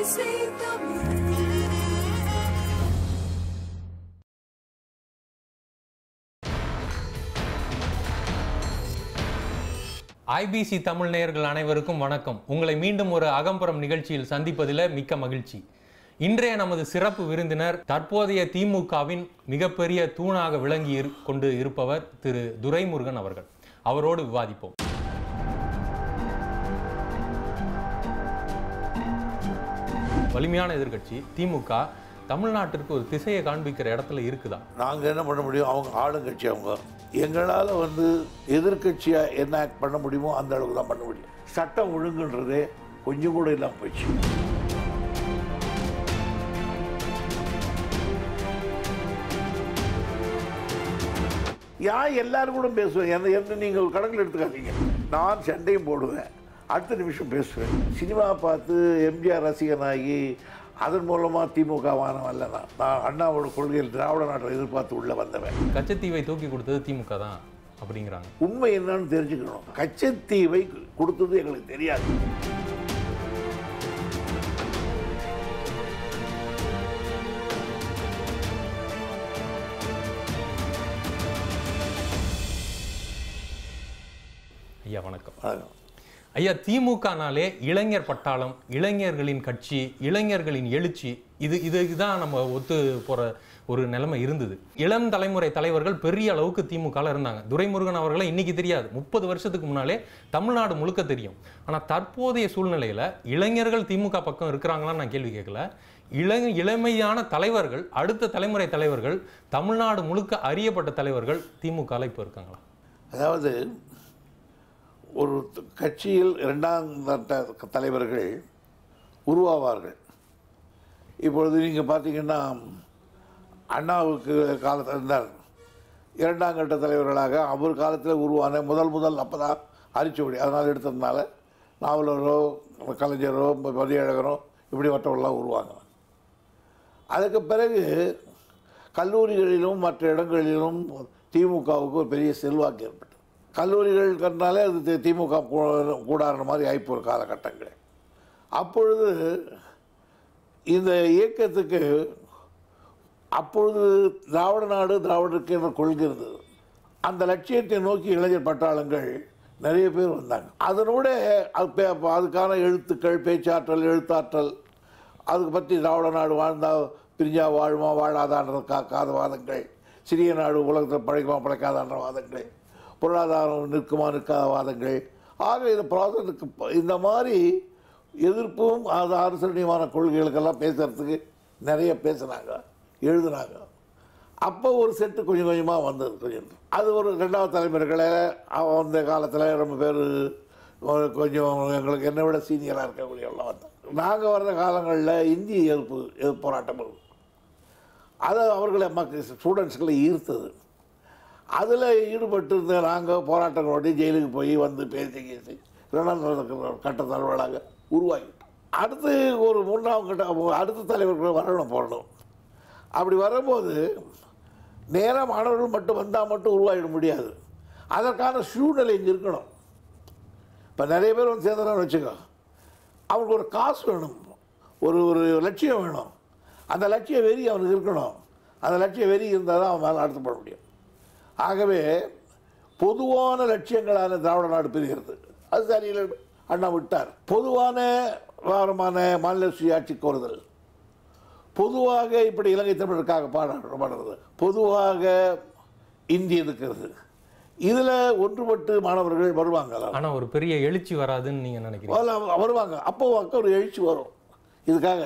BBC Tamil IBC Tamil நேயர்கள் அனைவருக்கும் வணக்கம் உங்களை மீண்டும் ஒரு அகம்புறம் நிகழ்ச்சியில் சந்திப்பதில் மிக்க மகிழ்ச்சி இன்றைய நமது சிறப்பு விருந்தினர் தற்போதைய திமுகவின் மிகப்பெரிய தூணாக விளங்கி இரு- கொண்டு இருப்பவர் திரு துரைமுருகன் அவர்கள் அவரோடு விவாதிப்போம் வலிமையான எதிர்க்கட்சி திமுக தமிழ்நாட்டிற்கு ஒரு திசையை காண்பிக்கிற இடத்துல இருக்குதா நாங்கள் என்ன பண்ண முடியும் அவங்க ஆளுங்கட்சி அவங்க எங்களால் வந்து எதிர்க்கட்சியாக என்ன ஆக்ட் பண்ண முடியுமோ அந்த அளவுக்கு தான் பண்ண முடியும் சட்டம் ஒழுங்குன்றதே கொஞ்சம் கூட இல்லாமல் போயிடுச்சு யார் எல்லாரும் கூட பேசுவேன் என்ன என்ன நீங்கள் கணக்கில் எடுத்துக்காதீங்க நான் சண்டையும் போடுவேன் அடுத்த நிமிஷம் பேசுவேன் சினிமா பார்த்து எம்ஜிஆர் ரசிகனாகி அதன் மூலமாக திமுக வானம் அல்ல நான் நான் அண்ணாவோட கொள்கையில் திராவிட நாட்டை எதிர்பார்த்து உள்ளே வந்தவன் கச்சத்தீவை தூக்கி கொடுத்தது திமுக தான் அப்படிங்கிறாங்க உண்மை என்னன்னு தெரிஞ்சுக்கணும் கச்சத்தீவை கொடுத்தது எங்களுக்கு தெரியாது ஐயா வணக்கம் அதான். ஐயா திமுகனாலே இளைஞர் பட்டாளம் இளைஞர்களின் கட்சி இளைஞர்களின் எழுச்சி இது இது இதுதான் நம்ம ஒத்து போற ஒரு நிலைமை இருந்தது இளம் தலைமுறை தலைவர்கள் பெரிய அளவுக்கு திமுகல இருந்தாங்க துரைமுருகன் அவர்களை இன்னைக்கு தெரியாது முப்பது வருஷத்துக்கு முன்னாலே தமிழ்நாடு முழுக்க தெரியும் ஆனா தற்போதைய சூழ்நிலையில இளைஞர்கள் திமுக பக்கம் இருக்கிறாங்களான்னு நான் கேள்வி கேட்கல இளம் இளமையான தலைவர்கள் அடுத்த தலைமுறை தலைவர்கள் தமிழ்நாடு முழுக்க அறியப்பட்ட தலைவர்கள் திமுகல இப்போ இருக்காங்களா அதாவது ஒரு த- கட்சியில் இரண்டாம் கட்ட தலைவர்கள் உருவாவார்கள் இப்பொழுது நீங்கள் பார்த்தீங்கன்னா அண்ணாவுக்கு காலத்தில் இருந்தார் இரண்டாம் கட்ட தலைவர்களாக அவர் காலத்தில் உருவான முதல் முதல் அப்போ தான் அரிச்சுவடி அதனால் எடுத்ததுனால நாவலரோ கலைஞரோ மதியழகரோ இப்படிப்பட்டவர்கள்லாம் உருவாங்க அதுக்கு பிறகு கல்லூரிகளிலும் மற்ற இடங்களிலும் திமுகவுக்கு ஒரு பெரிய செல்வாக்கு ஏற்பட்டது கல்லூரிகள் கண்டாலே அது தி- திமுக கூ- கூடார மாதிரி ஆயிப்போ ஒரு காலகட்டங்கள் அப்பொழுது இந்த இயக்கத்துக்கு அப்பொழுது திராவிட நாடு திராவிடருக்கு என்ற கொள்கை இருந்தது அந்த லட்சியத்தை நோக்கி இளைஞர் பட்டாளங்கள் நிறைய பேர் வந்தாங்க அதனோட அது பே- அதுக்கான எழுத்துக்கள் பேச்சாற்றல் எழுத்தாற்றல் அதுக்கு பற்றி திராவிட நாடு வாழ்ந்தால் பிரிஞ்சா வாழுமா வாழாதான்ற காக்காத வாதங்கள் சிறிய நாடு உலகத்தில் பழைக்குமா பழைக்காதான்ற வாதங்கள் பொருளாதாரம் நிற்குமா நிற்காத வாதங்கள் ஆக இந்த ப்ராசஸுக்கு ப- இந்த மாதிரி எதிர்ப்பும் அது அரசணியமான கொள்கைகளுக்கெல்லாம் பேசுகிறதுக்கு நிறைய பேசுனாங்க எழுதுனாங்க அப்போ ஒரு செட்டு கொஞ்சம் கொஞ்சமாக வந்தது கொஞ்சம் அது ஒரு ரெண்டாவது தலைமுறைகளை அவ- அந்த காலத்தில் ரொம்ப பேர் கொஞ்சம் எங்களுக்கு என்னை விட சீனியராக இருக்கக்கூடியவங்களாம் வந்தாங்க நாங்கள் வர்ற காலங்களில் இந்திய எதிர்ப்பு எதிர்ப்பு போராட்டம் இருக்கும் அது அவர்களை மக்கள் ஸ்டூடெண்ட்ஸ்களை ஈர்த்தது அதில் ஈடுபட்டு இருந்த நாங்கள் போராட்டங்களோட ஜெயிலுக்கு போய் வந்து பேசி கேசி இரண்டாம் கட்ட தலைவர்களாக உருவாகிட்டோம் அடுத்து ஒரு மூன்றாம் கட்ட அடுத்த தலைவர்கள் வரணும் போடணும் அப்படி வரும்போது நேராக மாணவர்கள் மட்டும் வந்தால் மட்டும் உருவாகிட முடியாது அதற்கான சூழ்நிலை இங்கே இருக்கணும் இப்போ நிறைய பேர் வந்து சேர்ந்துறான்னு வச்சுக்கோ அவனுக்கு ஒரு காசு வேணும் ஒரு ஒரு லட்சியம் வேணும் அந்த லட்சிய வெறி அவனுக்கு இருக்கணும் அந்த லட்சிய வெறி இருந்தால் தான் அவன் மேலே நடத்தப்பட முடியும் ஆகவே பொதுவான லட்சியங்களான திராவிட நாடு பிரிகிறது அது சரியில்லை அண்ணா விட்டார் பொதுவான வாரமான மாநில சுயாட்சி கோருதல் பொதுவாக இப்படி இலங்கை தமிழருக்காக பாடப்படுறது பொதுவாக இந்தி இருக்கிறது இதில் ஒன்றுபட்டு மாணவர்கள் வருவாங்களா ஆனா ஒரு பெரிய எழுச்சி வராதுன்னு நீங்க நினைக்கிறீங்க முதல்ல அவங்க வருவாங்க அப்போ அக்க ஒரு எழுச்சி வரும் இதுக்காக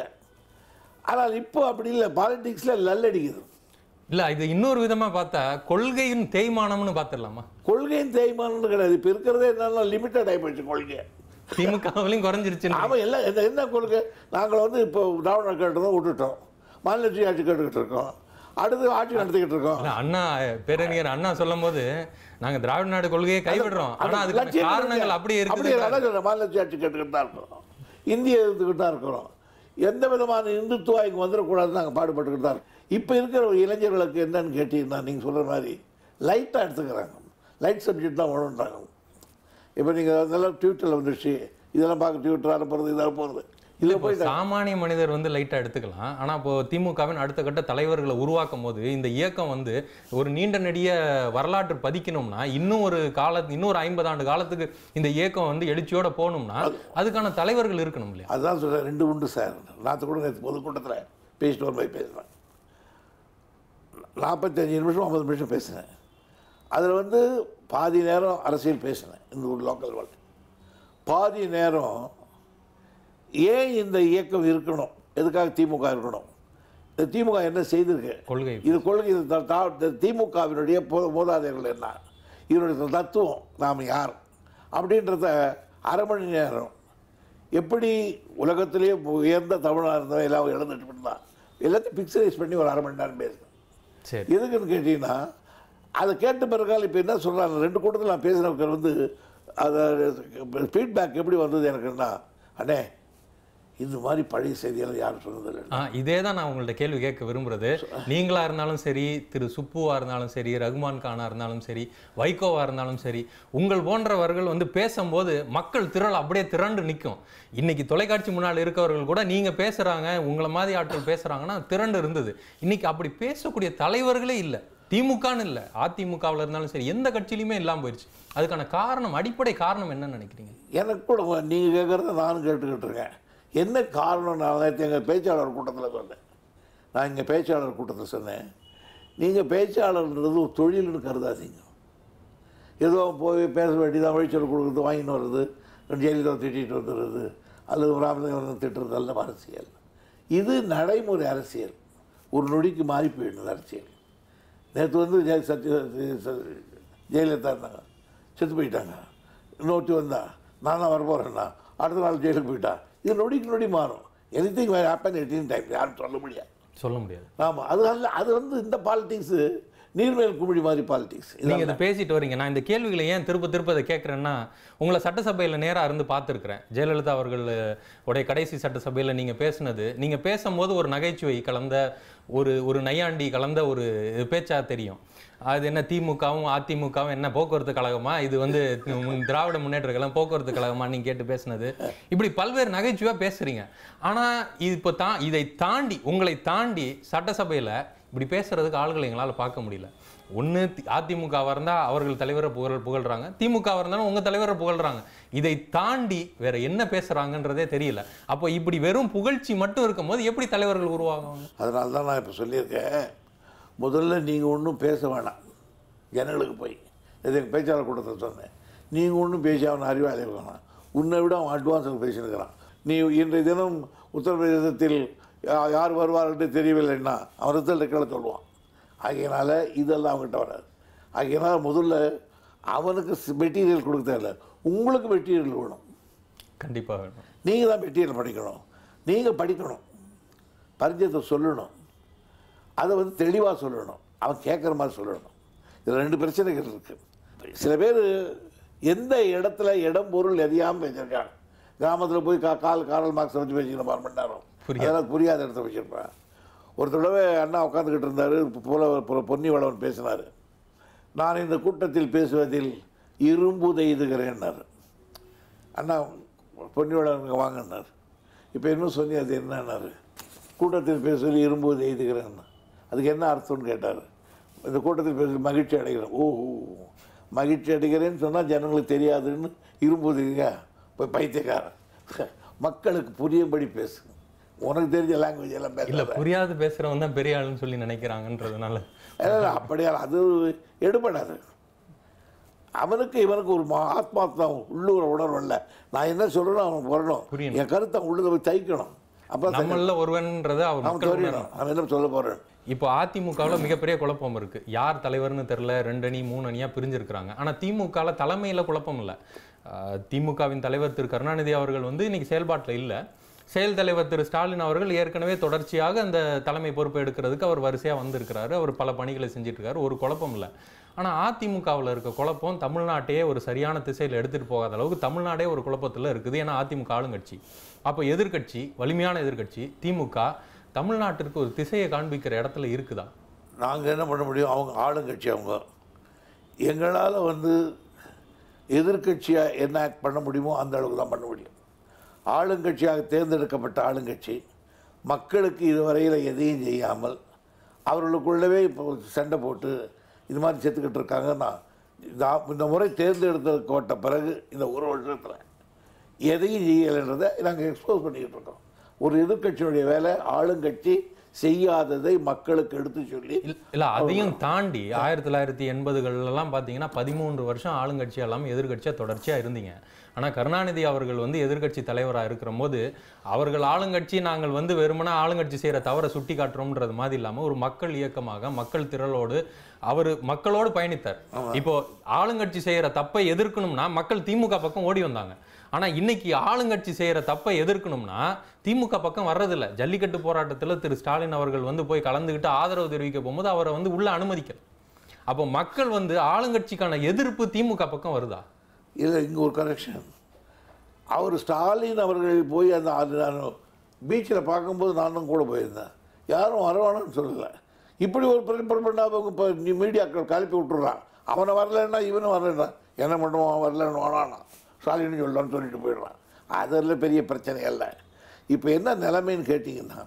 ஆனால் இப்போ அப்படி இல்லை பாலிடிக்ஸில் லல்லடிக்குது இல்ல இது இன்னொரு விதமா பார்த்தா கொள்கையின் தேய்மானம்னு பார்த்துடலாமா கொள்கையின் தேய்மானம்னு கிடையாது இப்போ இருக்கிறதே என்னன்னா லிமிட்டட் ஆகி போயிடுச்சு கொள்கை திமுகவிலையும் குறைஞ்சிருச்சு ஆமாம் எல்லாம் என்ன என்ன கொள்கை நாங்கள் வந்து இப்போ திராவிட கேட்டதும் விட்டுட்டோம் மாநில ஆட்சி கேட்டுக்கிட்டு இருக்கோம் அடுத்து ஆட்சி நடத்திக்கிட்டு இருக்கோம் இல்ல, அண்ணா பேரறிஞர் அண்ணா சொல்லும் போது நாங்க திராவிட நாடு கொள்கையை கைவிடுறோம் ஆனா அது அதுக்கு லட்சியம் காரணங்கள் இருக்கு. அப்படியே அப்படியே இருக்குது அதான் சொல்றேன். மாநில ஆட்சி கேட்டுக்கிட்டு தான் இருக்கிறோம் இந்திய எதிர்த்துக்கிட்டு தான் இருக்கிறோம் எந்த விதமான இந்துத்துவா இங்கே வந்துடக்கூடாதுன்னு நாங்கள் பாடுபட்டுக்கிட்டு தான் இருக்கோம் இப்போ இருக்கிற இளைஞர்களுக்கு என்னன்னு கேட்டீங்கன்னா நீங்கள் சொல்கிற மாதிரி லைட்டாக எடுத்துக்கிறாங்க லைட் சப்ஜெக்ட் தான் வேணுன்றாங்க இப்போ நீங்கள் அதெல்லாம் ட்விட்டரில் வந்துடுச்சு இதெல்லாம் பார்க்க ட்விட்டர் அனுப்புறது இதெல்லாம் போகிறது இதில் இப்போ போய் சாமானிய மனிதர் வந்து லைட்டா எடுத்துக்கலாம் ஆனா இப்போ திமுகவின் அடுத்த கட்ட தலைவர்களை உருவாக்கும் போது இந்த இயக்கம் வந்து ஒரு நீண்ட நெடிய வரலாற்று பதிக்கணும்னா இன்னும் ஒரு கால இன்னும் ஒரு ஐம்பது ஆண்டு காலத்துக்கு இந்த இயக்கம் வந்து எழுச்சியோட போகணும்னா அதுக்கான தலைவர்கள் இருக்கணும் இல்லையா அதுதான் சொல்கிறேன் ரெண்டு உண்டு சார் நாற்று கூட நேற்று பொதுக்கூட்டத்தில் பேசிட்டு ஒரு மாதிரி பேசுகிறேன் நாற்பத்தஞ்சு நிமிஷம் ஐம்பது நிமிஷம் பேசினேன் அதில் வந்து பாதி நேரம் அரசியல் பேசினேன் இந்த ஒரு லோக்கல் வாழ்க்கை பாதி நேரம் ஏன் இந்த இயக்கம் இருக்கணும் எதுக்காக திமுக இருக்கணும் இந்த திமுக என்ன செய்திருக்கு கொள்கை இது கொள்கை இது த- தா- இந்த திமுகவினுடைய போ- மூதாதையர்கள் என்ன இதனுடைய தத்துவம் நாம் யார் அப்படின்றத அரை மணி நேரம் எப்படி உலகத்திலேயே உயர்ந்த தமிழாக இருந்தவன் எல்லாம் இழந்துட்டு இருந்தான் எல்லாத்தையும் பிக்சரைஸ் பண்ணி ஒரு அரை மணி நேரம் பேசுனேன் சரி எதுக்குன்னு கேட்டிங்கன்னா அதை கேட்ட பிறகால் இப்போ என்ன சொல்கிறாங்க ரெண்டு கூட்டத்தில் நான் பேசினவங்க வந்து அதை ஃபீட்பேக் எப்படி வந்தது எனக்குன்னா அண்ணே இந்த மாதிரி பழைய செய்தியெல்லாம் யாரும் சொன்னதில்லை ஆ இதே தான் நான் உங்கள்ட்ட கேள்வி கேட்க விரும்புறது நீங்களா இருந்தாலும் சரி திரு சுப்புவா இருந்தாலும் சரி ரகுமான் கானா இருந்தாலும் சரி வைகோவா இருந்தாலும் சரி உங்கள் போன்றவர்கள் வந்து பேசும்போது மக்கள் திரள் அப்படியே திரண்டு நிற்கும் இன்னைக்கு தொலைக்காட்சி முன்னால் இருக்கவர்கள் கூட நீங்க பேசுறாங்க உங்களை மாதிரி ஆட்கள் பேசுறாங்கன்னா திரண்டு இருந்தது இன்னைக்கு அப்படி பேசக்கூடிய தலைவர்களே இல்லை திமுகன்னு இல்லை அதிமுகவில் இருந்தாலும் சரி எந்த கட்சியிலுமே இல்லாமல் போயிடுச்சு அதுக்கான காரணம் அடிப்படை காரணம் என்னன்னு நினைக்கிறீங்க எனக்கு கூட நீங்கள் கேட்குறத நானும் கேட்டுக்கிட்டு இருக்கேன் என்ன காரணம் நான் நேற்று எங்கள் பேச்சாளர் கூட்டத்தில் சொன்னேன் நான் இங்கே பேச்சாளர் கூட்டத்தில் சொன்னேன் நீங்கள் பேச்சாளர்ன்றது ஒரு தொழில்னு கருதாதீங்க ஏதோ போய் பேச வேண்டியதான் வழிச்சல் கொடுக்குறது வாங்கின்னு வர்றது ஜெயலலிதா திட்டிகிட்டு வந்துடுறது அல்லது ராமதேவன் திட்டுறது அல்ல அரசியல் இது நடைமுறை அரசியல் ஒரு நொடிக்கு மாறி போயிடுது அரசியல் நேற்று வந்து ஜெய சத்ய ச- ஜெயலலிதா இருந்தாங்க செத்து போயிட்டாங்க இன்னொருத்தி வந்தா நான் தான் வரப்போகிறேன்னா அடுத்த நாள் ஜெயிலுக்கு போயிட்டா இது நொடிக்கு நொடி மாறும் anything happen at any time யாரும் சொல்ல முடியாது சொல்ல முடியாது ஆமாம் அது அல்ல அது வந்து இந்த பாலிடிக்ஸு நீர்மேல் குமிழி மாதிரி பாலிடிக்ஸ் நீங்க இதை பேசிட்டு வரீங்க நான் இந்த கேள்விகளை ஏன் திரும்ப திரும்ப இதை கேட்குறேன்னா உங்களை சட்டசபையில் நேரா இருந்து பார்த்துருக்கிறேன் ஜெயலலிதா அவர்கள் உடைய கடைசி சட்டசபையில் நீங்க பேசுனது நீங்க பேசும்போது ஒரு நகைச்சுவை கலந்த ஒரு ஒரு நையாண்டி கலந்த ஒரு பேச்சா தெரியும் அது என்ன திமுகவும் அதிமுகவும் என்ன போக்குவரத்து கழகமா இது வந்து உம் திராவிட முன்னேற்ற கழகம் போக்குவரத்து கழகமா நீங்க கேட்டு பேசுனது இப்படி பல்வேறு நகைச்சுவா பேசுறீங்க ஆனா இது இப்போ தா இதை தாண்டி உங்களை தாண்டி சட்டசபையில இப்படி பேசுறதுக்கு ஆள்களை எங்களால் பார்க்க முடியல ஒன்று அதிமுகவாக இருந்தால் அவர்கள் தலைவரை புகழ் புகழ்றாங்க திமுகவாக இருந்தாலும் உங்கள் தலைவரை புகழ்றாங்க இதை தாண்டி வேற என்ன பேசுறாங்கன்றதே தெரியல அப்போ இப்படி வெறும் புகழ்ச்சி மட்டும் இருக்கும்போது எப்படி தலைவர்கள் உருவாகுவாங்க அதனால தான் நான் இப்போ சொல்லியிருக்கேன் முதல்ல நீங்கள் ஒன்றும் பேச வேணாம் ஜனங்களுக்கு போய் இது எங்கள் பேச்சாளர் கூட்டத்தில் சொன்னேன் நீங்கள் ஒன்றும் பேசி அவன் அறிவாளி வேணாம் உன்னை விட அவன் அட்வான்ஸில் பேசியிருக்கிறான் நீ இன்றைய தினம் உத்தரப்பிரதேசத்தில் யா- யார் வருவார்ன்ட்டு தெரியவில்லைன்னா அவன் ரிசல்ட் கீழே சொல்லுவான் ஆகையினால இதெல்லாம் அவங்ககிட்ட வராது ஆகையினால முதல்ல அவனுக்கு மெட்டீரியல் கொடுக்க தேவையில்ல உங்களுக்கு மெட்டீரியல் வேணும் கண்டிப்பாக வேணும் நீங்கள் தான் மெட்டீரியல் படிக்கணும் நீங்கள் படிக்கணும் பரிச்சயத்தை சொல்லணும் அதை வந்து தெளிவாக சொல்லணும் அவன் கேட்குற மாதிரி சொல்லணும் இதில் ரெண்டு பிரச்சனைகள் இருக்குது சில பேர் எந்த இடத்துல இடம் பொருள் எதையாமல் பேசியிருக்காங்க கிராமத்தில் போய் கா கால் காரல் மார்க்ஸை வச்சு பேசிக்கணும் அரை மணி நேரம் புரியாது. அதெல்லாம் புரியாத இடத்த வச்சுருப்பேன் ஒரு தடவை அண்ணா உட்காந்துக்கிட்டு இருந்தார் போல பொன்னி வளவன் பேசினார் நான் இந்த கூட்டத்தில் பேசுவதில் இரும்பு எய்துகிறேன்னாரு அண்ணா பொன்னியோட வாங்கினார் இப்போ என்ன சொன்னி அது என்னன்னாரு கூட்டத்தில் பேசுவதில் இரும்பு எய்துகிறேன் அதுக்கு என்ன அர்த்தம்னு கேட்டார் இந்த கூட்டத்தில் பேச மகிழ்ச்சி அடைகிறேன் ஓ ஓ, மகிழ்ச்சி அடைகிறேன்னு சொன்னால் ஜனங்களுக்கு தெரியாதுன்னு இரும்பு எய்துங்க போய் பைத்தியக்காரன் மக்களுக்கு புரியும்படி பேசு உனக்கு தெரிஞ்ச லாங்குவேஜ் எல்லாம் இல்ல பேச புரியாது பேசுறவன் தான் பெரிய ஆளுன்னு சொல்லி நினைக்கிறாங்கன்றதுனால அப்படியா அது எடுபடாது அவனுக்கு இவனுக்கு ஒரு மா- ஆத்மார்த்தம் உள்ளூர உணர்வு இல்லை நான் என்ன சொல்றேனோ அவனுக்கு வரணும் புரியணும். என் கருத்தை அவன் உள்ளதை போய் தைக்கணும் அப்போ நம்மள ஒருவன்றதை அவர் அவன் மக்கள் உணரணும். தெரியணும் அவன் என்ன சொல்ல போறேன் இப்போ அதிமுகவில் மிகப்பெரிய குழப்பம் இருக்கு யார் தலைவர்னு தெரியல ரெண்டு அணி மூணு அணியா பிரிஞ்சிருக்கிறாங்க ஆனா திமுகல தலைமையில குழப்பம் இல்லை திமுகவின் தலைவர் திரு கருணாநிதி அவர்கள் வந்து இன்னைக்கு செயல்பாட்டில் இல்லை செயல் தலைவர் திரு ஸ்டாலின் அவர்கள் ஏற்கனவே தொடர்ச்சியாக அந்த தலைமை பொறுப்பு எடுக்கிறதுக்கு அவர் வரிசையா வந்திருக்கிறாரு அவர் பல பணிகளை செஞ்சுட்டு இருக்காரு ஒரு குழப்பம் இல்லை ஆனா அதிமுகவில் இருக்க குழப்பம் தமிழ்நாட்டையே ஒரு சரியான திசையில் எடுத்துட்டு போகாத அளவுக்கு தமிழ்நாடே ஒரு குழப்பத்துல இருக்குது ஏன்னா அதிமுக ஆளுங்கட்சி அப்போ எதிர்க்கட்சி வலிமையான எதிர்க்கட்சி திமுக தமிழ்நாட்டிற்கு ஒரு திசையை காண்பிக்கிற இடத்துல இருக்குதா நாங்கள் என்ன பண்ண முடியும் அவங்க ஆளுங்கட்சி அவங்க எங்களால் வந்து எதிர்க்கட்சியாக என்ன பண்ண முடியுமோ அந்த அளவுக்கு தான் பண்ண முடியும் ஆளுங்கட்சியாக தேர்ந்தெடுக்கப்பட்ட ஆளுங்கட்சி மக்களுக்கு இதுவரையில் எதையும் செய்யாமல் அவர்களுக்குள்ளவே இப்போ சண்டை போட்டு இது மாதிரி செத்துக்கிட்டு இருக்காங்கன்னா இந்த- இந்த முறை தேர்ந்தெடுக்கப்பட்ட பிறகு இந்த ஒரு வருஷத்தில் எதையும் செய்யலைன்றதை நாங்கள் எக்ஸ்போஸ் பண்ணிக்கிட்டு இருக்கோம் ஒரு எதிர்க்கட்சியினுடைய வேலை ஆளுங்கட்சி செய்யாததை மக்களுக்கு எடுத்து சொல்லி இல்ல- இல்ல அதையும் தாண்டி ஆயிரத்தி தொள்ளாயிரத்தி எண்பதுகள்லாம் பார்த்தீங்கன்னா பதிமூன்று வருஷம் ஆளுங்கட்சியா இல்லாமல் எதிர்க்கட்சியா தொடர்ச்சியா இருந்தீங்க ஆனா கருணாநிதி அவர்கள் வந்து எதிர்க்கட்சி தலைவரா இருக்கிற போது அவர்கள் ஆளுங்கட்சி நாங்கள் வந்து வெறுமனே ஆளுங்கட்சி செய்யற தவறை சுட்டி காட்டுறோம்ன்றது மாதிரி இல்லாம ஒரு மக்கள் இயக்கமாக மக்கள் திரளோடு அவர் மக்களோடு பயணித்தார் இப்போ ஆளுங்கட்சி செய்யற தப்பை எதிர்க்கணும்னா மக்கள் திமுக பக்கம் ஓடி வந்தாங்க ஆனா இன்னைக்கு ஆளுங்கட்சி செய்யற தப்பை எதிர்க்கணும்னா திமுக பக்கம் வர்றதில்ல ஜல்லிக்கட்டு போராட்டத்துல திரு ஸ்டாலின் அவர்கள் வந்து போய் கலந்துக்கிட்டு ஆதரவு தெரிவிக்க போகும்போது அவரை வந்து உள்ள அனுமதிக்கல அப்போ மக்கள் வந்து ஆளுங்கட்சிக்கான எதிர்ப்பு திமுக பக்கம் வருதா இதில் இங்கே ஒரு கரெக்ஷன் அவர் ஸ்டாலின் அவர்கள் போய் அந்த அது நான் பீச்சில் பார்க்கும்போது நானும் கூட போயிருந்தேன் யாரும் வரவானு சொல்லலை இப்படி ஒரு பிரபலப்பட்ட அவங்க இப்போ நீ மீடியாக்கள் கலப்பி விட்டுறான் அவனை வரலன்னா இவனும் வரலன்னா என்ன பண்ணுவான் அவன் வரலன்னு வானானா ஸ்டாலின் சொல்லலாம்னு சொல்லிட்டு போயிடுறான் அதில் பெரிய பிரச்சனை அல்ல இப்போ என்ன நிலைமைன்னு கேட்டிங்கன்னா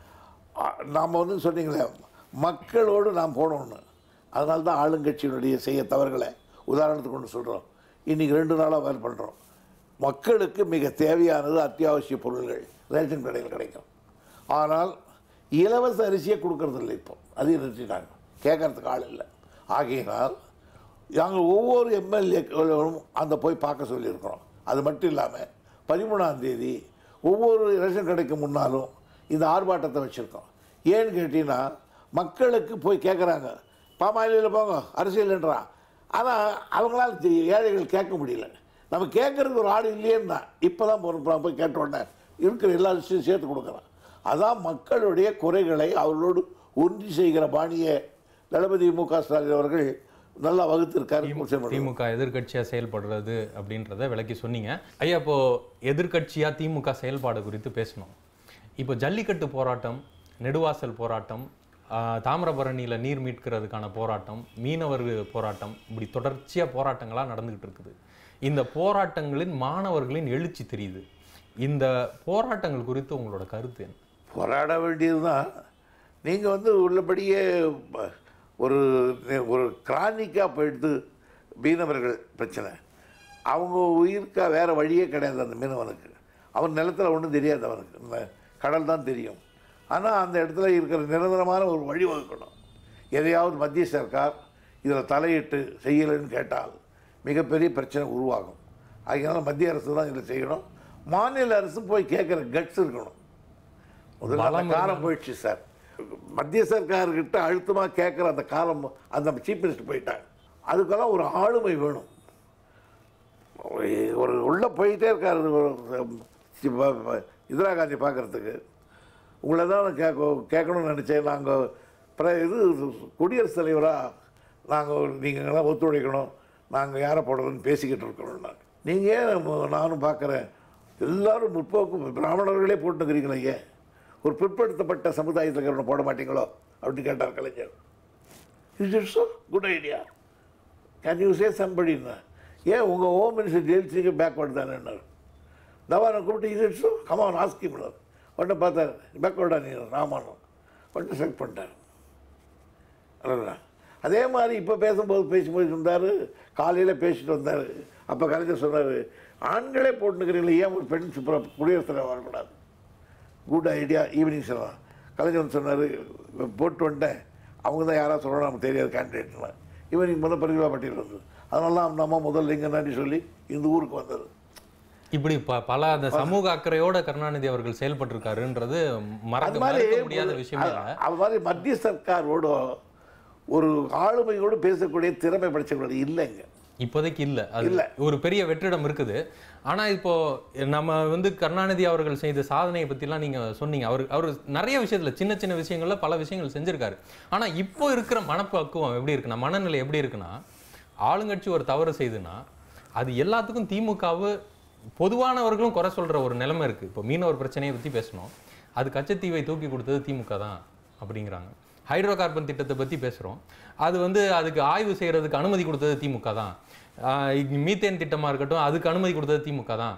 நாம் வந்து சொன்னீங்களே மக்களோடு நாம் போனோம்னு அதனால தான் ஆளுங்கட்சியினுடைய செய்ய தவறுகளை உதாரணத்துக்கு ஒன்று சொல்கிறோம் இன்றைக்கி ரெண்டு நாளாக வேலை பண்ணுறோம் மக்களுக்கு மிக தேவையானது அத்தியாவசிய பொருள்கள் ரேஷன் கடையில் கிடைக்கும் ஆனால் இலவச அரிசியை கொடுக்கறதில்லை இப்போ அதையும் நிறுத்திட்டாங்க கேட்கறதுக்கு ஆள் இல்லை ஆகையினால் நாங்கள் ஒவ்வொரு எம்எல்ஏக்களும் அந்த போய் பார்க்க சொல்லியிருக்கிறோம் அது மட்டும் இல்லாமல் பதிமூணாம் தேதி ஒவ்வொரு ரேஷன் கடைக்கு முன்னாலும் இந்த ஆர்ப்பாட்டத்தை வச்சுருக்கோம் ஏன்னு கேட்டிங்கன்னா மக்களுக்கு போய் கேட்குறாங்க பாமாயிலில் போங்க அரசியல்ன்றான் ஆனால் அவங்களால தி- ஏழைகள் கேட்க முடியல நம்ம கேட்குறதுக்கு ஒரு ஆள் இல்லையேன்னா இப்போ தான் போய் போய் கேட்ட உடனே இருக்கிற எல்லா விஷயம் சேர்த்து கொடுக்குறான் அதான் மக்களுடைய குறைகளை அவர்களோடு ஒன்றி செய்கிற பாணியை தளபதி மு க ஸ்டாலின் அவர்கள் நல்லா வகுத்திருக்காரு குற்றம் திமுக எதிர்க்கட்சியா செயல்படுறது அப்படின்றத விளக்கி சொன்னீங்க ஐயா இப்போ எதிர்க்கட்சியா திமுக செயல்பாடு குறித்து பேசணும் இப்போ ஜல்லிக்கட்டு போராட்டம் நெடுவாசல் போராட்டம் ஆஹ், தாமிரபரணியில நீர் மீட்கிறதுக்கான போராட்டம் மீனவர் போராட்டம் இப்படி தொடர்ச்சியா போராட்டங்களா நடந்துகிட்டு இருக்குது இந்த போராட்டங்களின் மாணவர்களின் எழுச்சி தெரியுது இந்த போராட்டங்கள் குறித்து உங்களோட கருத்து என்ன போராட வேண்டியது தான் நீங்கள் வந்து உள்ளபடியே ப- ஒரு ஒரு கிரானிக்காக போயிடுது மீனவர்கள் பிரச்சனை அவங்க உயிருக்கா வேறு வழியே கிடையாது அந்த மீனவனுக்கு அவன் நிலத்தில் ஒன்றும் தெரியாது அவனுக்கு இந்த கடல் தான் தெரியும் ஆனால் அந்த இடத்துல இருக்கிற நிரந்தரமான ஒரு வழி வகுக்கணும் எதையாவது மத்திய சர்க்கார் இதில் தலையிட்டு செய்யலைன்னு கேட்டால் மிகப்பெரிய பிரச்சனை உருவாகும் அதனால மத்திய அரசு தான் இதில் செய்யணும் மாநில அரசு போய் கேட்குற கட்ஸ் இருக்கணும் முதல்ல அந்த பலம் காலம் போயிடுச்சு சார் மத்திய சர்க்கார்கிட்ட அழுத்தமாக கேட்குற அந்த காலம் அந்த சீஃப் மினிஸ்டர் போயிட்டாங்க அதுக்கெல்லாம் ஒரு ஆளுமை வேணும் ஒரு உள்ளே போயிட்டே இருக்காரு ஒரு சி- ப- ப- இந்திரா காந்தி பார்க்குறதுக்கு உங்களை தான் நான் கேட்க கேட்கணும்னு நினச்சேன் நாங்கள் பிற இது குடியரசுத் தலைவராக நாங்கள் நீங்கள்லாம் ஒத்துழைக்கணும் நாங்கள் யாரை போடுறதுன்னு பேசிக்கிட்டு இருக்கிறோம் நாங்கள் நீங்கள் ஏன் நம்ம- நானும் பார்க்குறேன் எல்லாரும் முற்போக்கு பிராமணர்களே போட்டுக்கிறீங்களே ஏன் ஒரு பிற்படுத்தப்பட்ட சமுதாயத்தில் இருக்கிறவனை போட மாட்டீங்களோ அப்படின்னு கேட்டார் Kalaignar is it so good idea can you say சம்படின்னா ஏன் உங்கள் ஹோம் மினிஸ்டர் ஜெயில்ஸுக்கு பேக்வர்டு தானேன்னாரு தவானை கூப்பிட்டு இது ஸோ கமான் ஆஸ்கி பண்ணார் உடனே பார்த்தாரு பேக்வர்டா நீ ராமானும் உடனே செலக்ட் பண்ணிட்டார் அவ்வளோதா அதே மாதிரி இப்போ பேசும்போது பேசும்போது இருந்தார் காலையில் பேசிட்டு வந்தார் அப்போ கலைஞர் சொன்னார் ஆண்களே போட்டுக்கிறீங்களே ஏன் ஒரு பெண் சுப்ர குடியரசுத் தலைவர் வரக்கூடாது குட் ஐடியா ஈவினிங் சொல்லலாம் கலைஞர் சொன்னார் போட்டு வந்துட்டேன் அவங்க தான் யாராவது சொல்லணும் நமக்கு தெரியாது கேண்டிடேட்லாம் ஈவினிங் முதல் பரிவா பட்டியல் வந்தது அதனால தான் நம்ம முதல்ல இங்கே நன்றி சொல்லி இந்த ஊருக்கு வந்தது இப்படி ப- பல அந்த சமூக அக்கறையோட கருணாநிதி அவர்கள் செயல்பட்டிருக்காருன்றது மறக்க அது மாதிரி மறுக்க முடியாத விஷயமே இல்லை அது- அது மாதிரி மத்திய சர்க்காரோட ஒரு ஆளுமையோடு பேசக்கூடிய திறமை படைச்சவர்கள் இல்லைங்க இப்போதைக்கு இல்ல அது இல்ல. ஒரு பெரிய வெற்றிடம் இருக்குது ஆனா இப்போ நம்ம வந்து கருணாநிதி அவர்கள் செய்த சாதனையை பத்திலாம் நீங்க சொன்னீங்க அவர் அவர் நிறைய விஷயத்துல சின்ன சின்ன விஷயங்கள்ல பல விஷயங்கள் செஞ்சிருக்காரு ஆனா இப்போ இருக்கிற மனப்பக்குவம் எப்படி இருக்குன்னா மனநிலை எப்படி இருக்குன்னா ஆளுங்கட்சி ஒரு தவறு செய்துன்னா அது எல்லாத்துக்கும் திமுகவு பொதுவானவர்களும் குறை சொல்ற ஒரு நிலைமை இருக்கு இப்போ மீனவர் பிரச்சனையை பத்தி பேசணும் அது கச்சத்தீவை தூக்கி கொடுத்தது திமுக தான் அப்படிங்கிறாங்க ஹைட்ரோ கார்பன் திட்டத்தை பத்தி பேசுறோம் அது வந்து அதுக்கு ஆய்வு செய்யறதுக்கு அனுமதி கொடுத்தது திமுக தான் ஆஹ் இங்க மீத்தேன் திட்டமா இருக்கட்டும் அதுக்கு அனுமதி கொடுத்தது திமுக தான்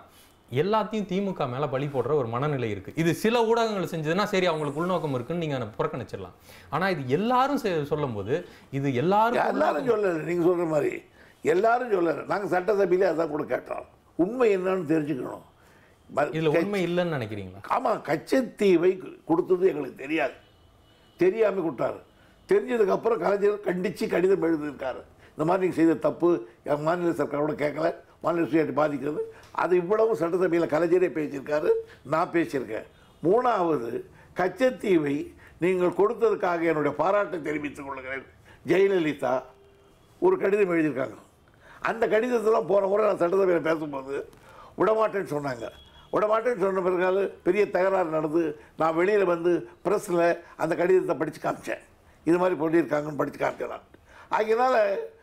எல்லாத்தையும் திமுக மேல பழி போடுற ஒரு மனநிலை இருக்கு இது சில ஊடகங்கள் செஞ்சதுன்னா சரி அவங்களுக்கு உள்நோக்கம் இருக்குன்னு நீங்க புறக்கணிச்சிடலாம் ஆனா இது எல்லாரும் செ- சொல்லும்போது இது எல்லாரும் எல்லாரும் சொல்லலை நீங்கள் சொல்கிற மாதிரி எல்லாரும் சொல்லலை நாங்கள் சட்டசபையிலே அதான் கூட கேட்டோம் உண்மை என்னன்னு தெரிஞ்சுக்கணும் ம- இதுல உண்மை இல்லைன்னு நினைக்கிறீங்களா ஆமாம் கச்சத்தீவை கொடுத்தது எங்களுக்கு தெரியாது தெரியாமல் கொடுத்தாரு தெரிஞ்சதுக்கப்புறம் கலைஞர் கண்டித்து கடிதம் எழுதியிருக்காரு இந்த மாதிரி நீங்கள் செய்த தப்பு என் மாநில சர்க்காரோட கேட்கல மாநில சுயாட்சி பாதிக்கிறது அது இவ்வளவு சட்டசபையில் கலைஞரே பேசியிருக்காரு நான் பேசியிருக்கேன் மூணாவது கச்சத்தீவை நீங்கள் கொடுத்ததுக்காக என்னுடைய பாராட்டை தெரிவித்துக் கொள்கிறேன் ஜெயலலிதா ஒரு கடிதம் எழுதியிருக்காங்க அந்த கடிதத்தெல்லாம் போன முறை நான் சட்டசபையில் பேசும்போது விடமாட்டேன்னு சொன்னாங்க விடமாட்டேன்னு சொன்ன பிறகு பெரிய தகராறு நடந்து நான் வெளியில் வந்து ப்ரெஸ்ஸில் அந்த கடிதத்தை படித்து காமிச்சேன் இது மாதிரி பண்ணியிருக்காங்கன்னு படித்து காமிச்சேன் நான் ஆகையினால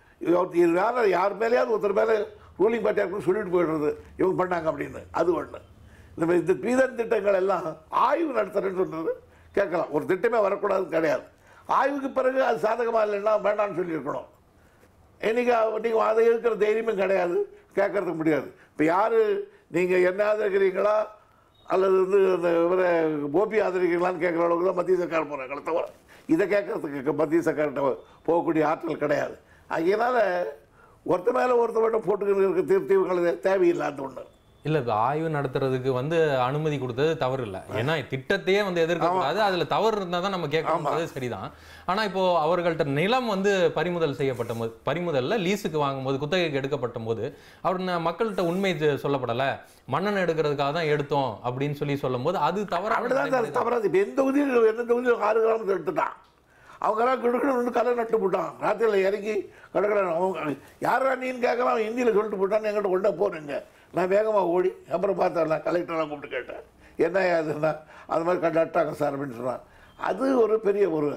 இது இது வேற யார் மேலேயாவது ஒருத்தர் மேலே ரூலிங் பார்ட்டியாக இருக்குன்னு சொல்லிட்டு போயிடுறது இவங்க பண்ணாங்க அப்படின்னு அது ஒன்று இந்த மாதிரி இந்த பீதன் திட்டங்கள் எல்லாம் ஆய்வு நடத்துறேன்னு சொல்றது கேட்கலாம் ஒரு திட்டமே வரக்கூடாதுன்னு கிடையாது ஆய்வுக்கு பிறகு அது சாதகமாக இல்லைன்னா வேண்டாம்னு சொல்லியிருக்கணும் இன்னைக்கு நீங்கள் அதை இருக்கிற தைரியமும் கிடையாது கேட்கறதுக்கு முடியாது இப்போ யார் நீங்கள் என்ன ஆதரிக்கிறீங்களா அல்லது வந்து அந்த இவரை கோபி ஆதரிக்கிறீங்களான்னு கேட்குற அளவுக்கு தான் மத்திய சர்க்கார் போகிறாங்க தவிர இதை கேட்கறதுக்கு மத்திய சர்க்கார்கிட்ட போகக்கூடிய ஆற்றல் கிடையாது அதனால ஒருத்த மேலே ஒருத்த மட்டும் போட்டுக்கிறதுக்கு தீர் தீவுகள் தேவையில்லாத ஒன்று இல்ல இப்ப ஆய்வு நடத்துறதுக்கு வந்து அனுமதி கொடுத்தது தவறு இல்ல ஏன்னா திட்டத்தையே வந்து எதிர்க்க கூடாது அதுல தவறு இருந்தா தான் நம்ம கேட்கணும் அது சரிதான் ஆனா இப்போ அவர்கள்ட்ட நிலம் வந்து பறிமுதல் செய்யப்பட்ட போது பறிமுதல்ல லீஸுக்கு வாங்கும்போது குத்தகைக்கு எடுக்கப்பட்ட போது அவர் ந- மக்கள்கிட்ட உண்மை இது சொல்லப்படல மண்ணெண்ணெய் எடுக்கிறதுக்காக தான் எடுத்தோம் அப்படின்னு சொல்லி சொல்லும்போது அது தவறான அப்படிதான் நடைமுறை சார் தவறாது இப்போ எந்த உதவியும் எந்த தொகுதியும் ஆறு கிராமத்தை எடுத்துட்டான் அவங்கெல்லாம் கிடுக்கணும் கலை நட்டு போட்டான் ராத்திரியில் இறங்கி கிடக்கிறான் அவங்க யாரா நீன்னு கேட்கலாம் அவன் ஹிந்தியில் சொல்லிட்டு போட்டான்னு என்கிட்ட கொண்டே போனேங்க நான் வேகமாக ஓடி அப்புறம் பார்த்தேன் நான் கலெக்டரெலாம் கூப்பிட்டு கேட்டேன் என்ன அதுன்னா அது மாதிரி கண்டாட்டாங்க சார் அப்படின்னு சொன்னான் அது ஒரு பெரிய ஒரு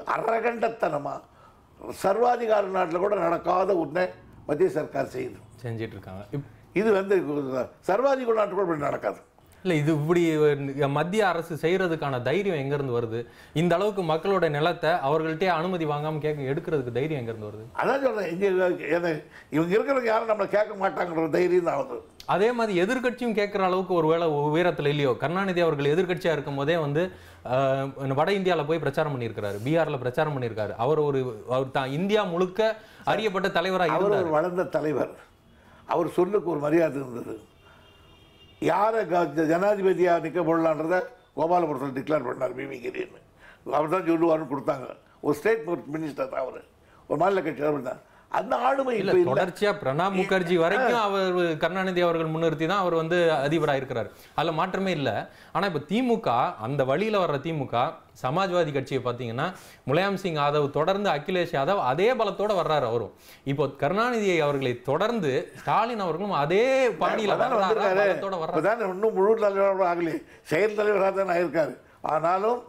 அரகண்டத்தனமாக சர்வாதிகார நாட்டில் கூட நடக்காத ஒன்றை மத்திய சர்க்கார் செய்யுது செஞ்சிட்டு இருக்காங்க இப்- இது வந்து சர்வாதிகார நாட்டு கூட இப்படி நடக்காது இல்ல இது இப்படி அஹ், மத்திய அரசு செய்யறதுக்கான தைரியம் எங்க இருந்து வருது இந்த அளவுக்கு மக்களோட நிலத்தை அவர்கள்ட்டே அனுமதி வாங்காம கேட்க எடுக்கிறதுக்கு தைரியம் எங்க இருந்து வருது அதான் சொல்கிறேன் இங்கே என்ன இவங்க இருக்கிறவங்க யாரும் நம்மளை கேட்க மாட்டாங்கன்ற தைரியம் தான் ஆகுது அதே மாதிரி எதிர்க்கட்சியும் கேட்குற அளவுக்கு ஒரு வேளை உயரத்தில் இல்லையோ கருணாநிதி அவர்கள் எதிர்க்கட்சியா இருக்கும் போதே வந்து அஹ், வட இந்தியால போய் பிரச்சாரம் பண்ணியிருக்காரு பீகார்ல பிரச்சாரம் பண்ணியிருக்காரு அவர் ஒரு அவர் தான் இந்தியா முழுக்க அறியப்பட்ட தலைவராக அவர் இருந்தார் ஒரு வளர்ந்த தலைவர் அவர் சொல்லுக்கு ஒரு மரியாதை இருந்தது யாரை க- ஜனாதிபதியாக நிற்க போடலான்றத கோபாலபுரத்தில் டிக்ளேர் பண்ணார் பிவி கிரின்னு அவர் தான் சொல்லுவார்னு கொடுத்தாங்க ஒரு ஸ்டேட் மினிஸ்டர் தான் அவர் ஒரு மாநில கட்சி அவர் தான் அந்த ஆளுமை இல்ல இப்போ இல்லை தொடர்ச்சியா பிரணாப் முகர்ஜி வரைக்கும் அவர் கருணாநிதி அவர்கள் முன்னிறுத்தி தான் அவர் வந்து அதிபராக இருக்கிறார் அதுல மாற்றமே இல்லை ஆனா இப்ப திமுக அந்த வழியில வர்ற திமுக சமாஜ்வாதி கட்சியை பார்த்தீங்கன்னா முலாயம் சிங் யாதவ் தொடர்ந்து அகிலேஷ் யாதவ் அதே பலத்தோட வர்றாரு அவரும் இப்போ கருணாநிதியை அவர்களை தொடர்ந்து ஸ்டாலின் அவர்களும் அதே பாணியில அதான் வர்றாரா, வந்திருக்காரு பலத்தோட வர்றாரு இப்பதான் இன்னும் முழு தலைவரோட ஆகலையே செயல் தலைவராக தான் ஆயிருக்காரு ஆனாலும்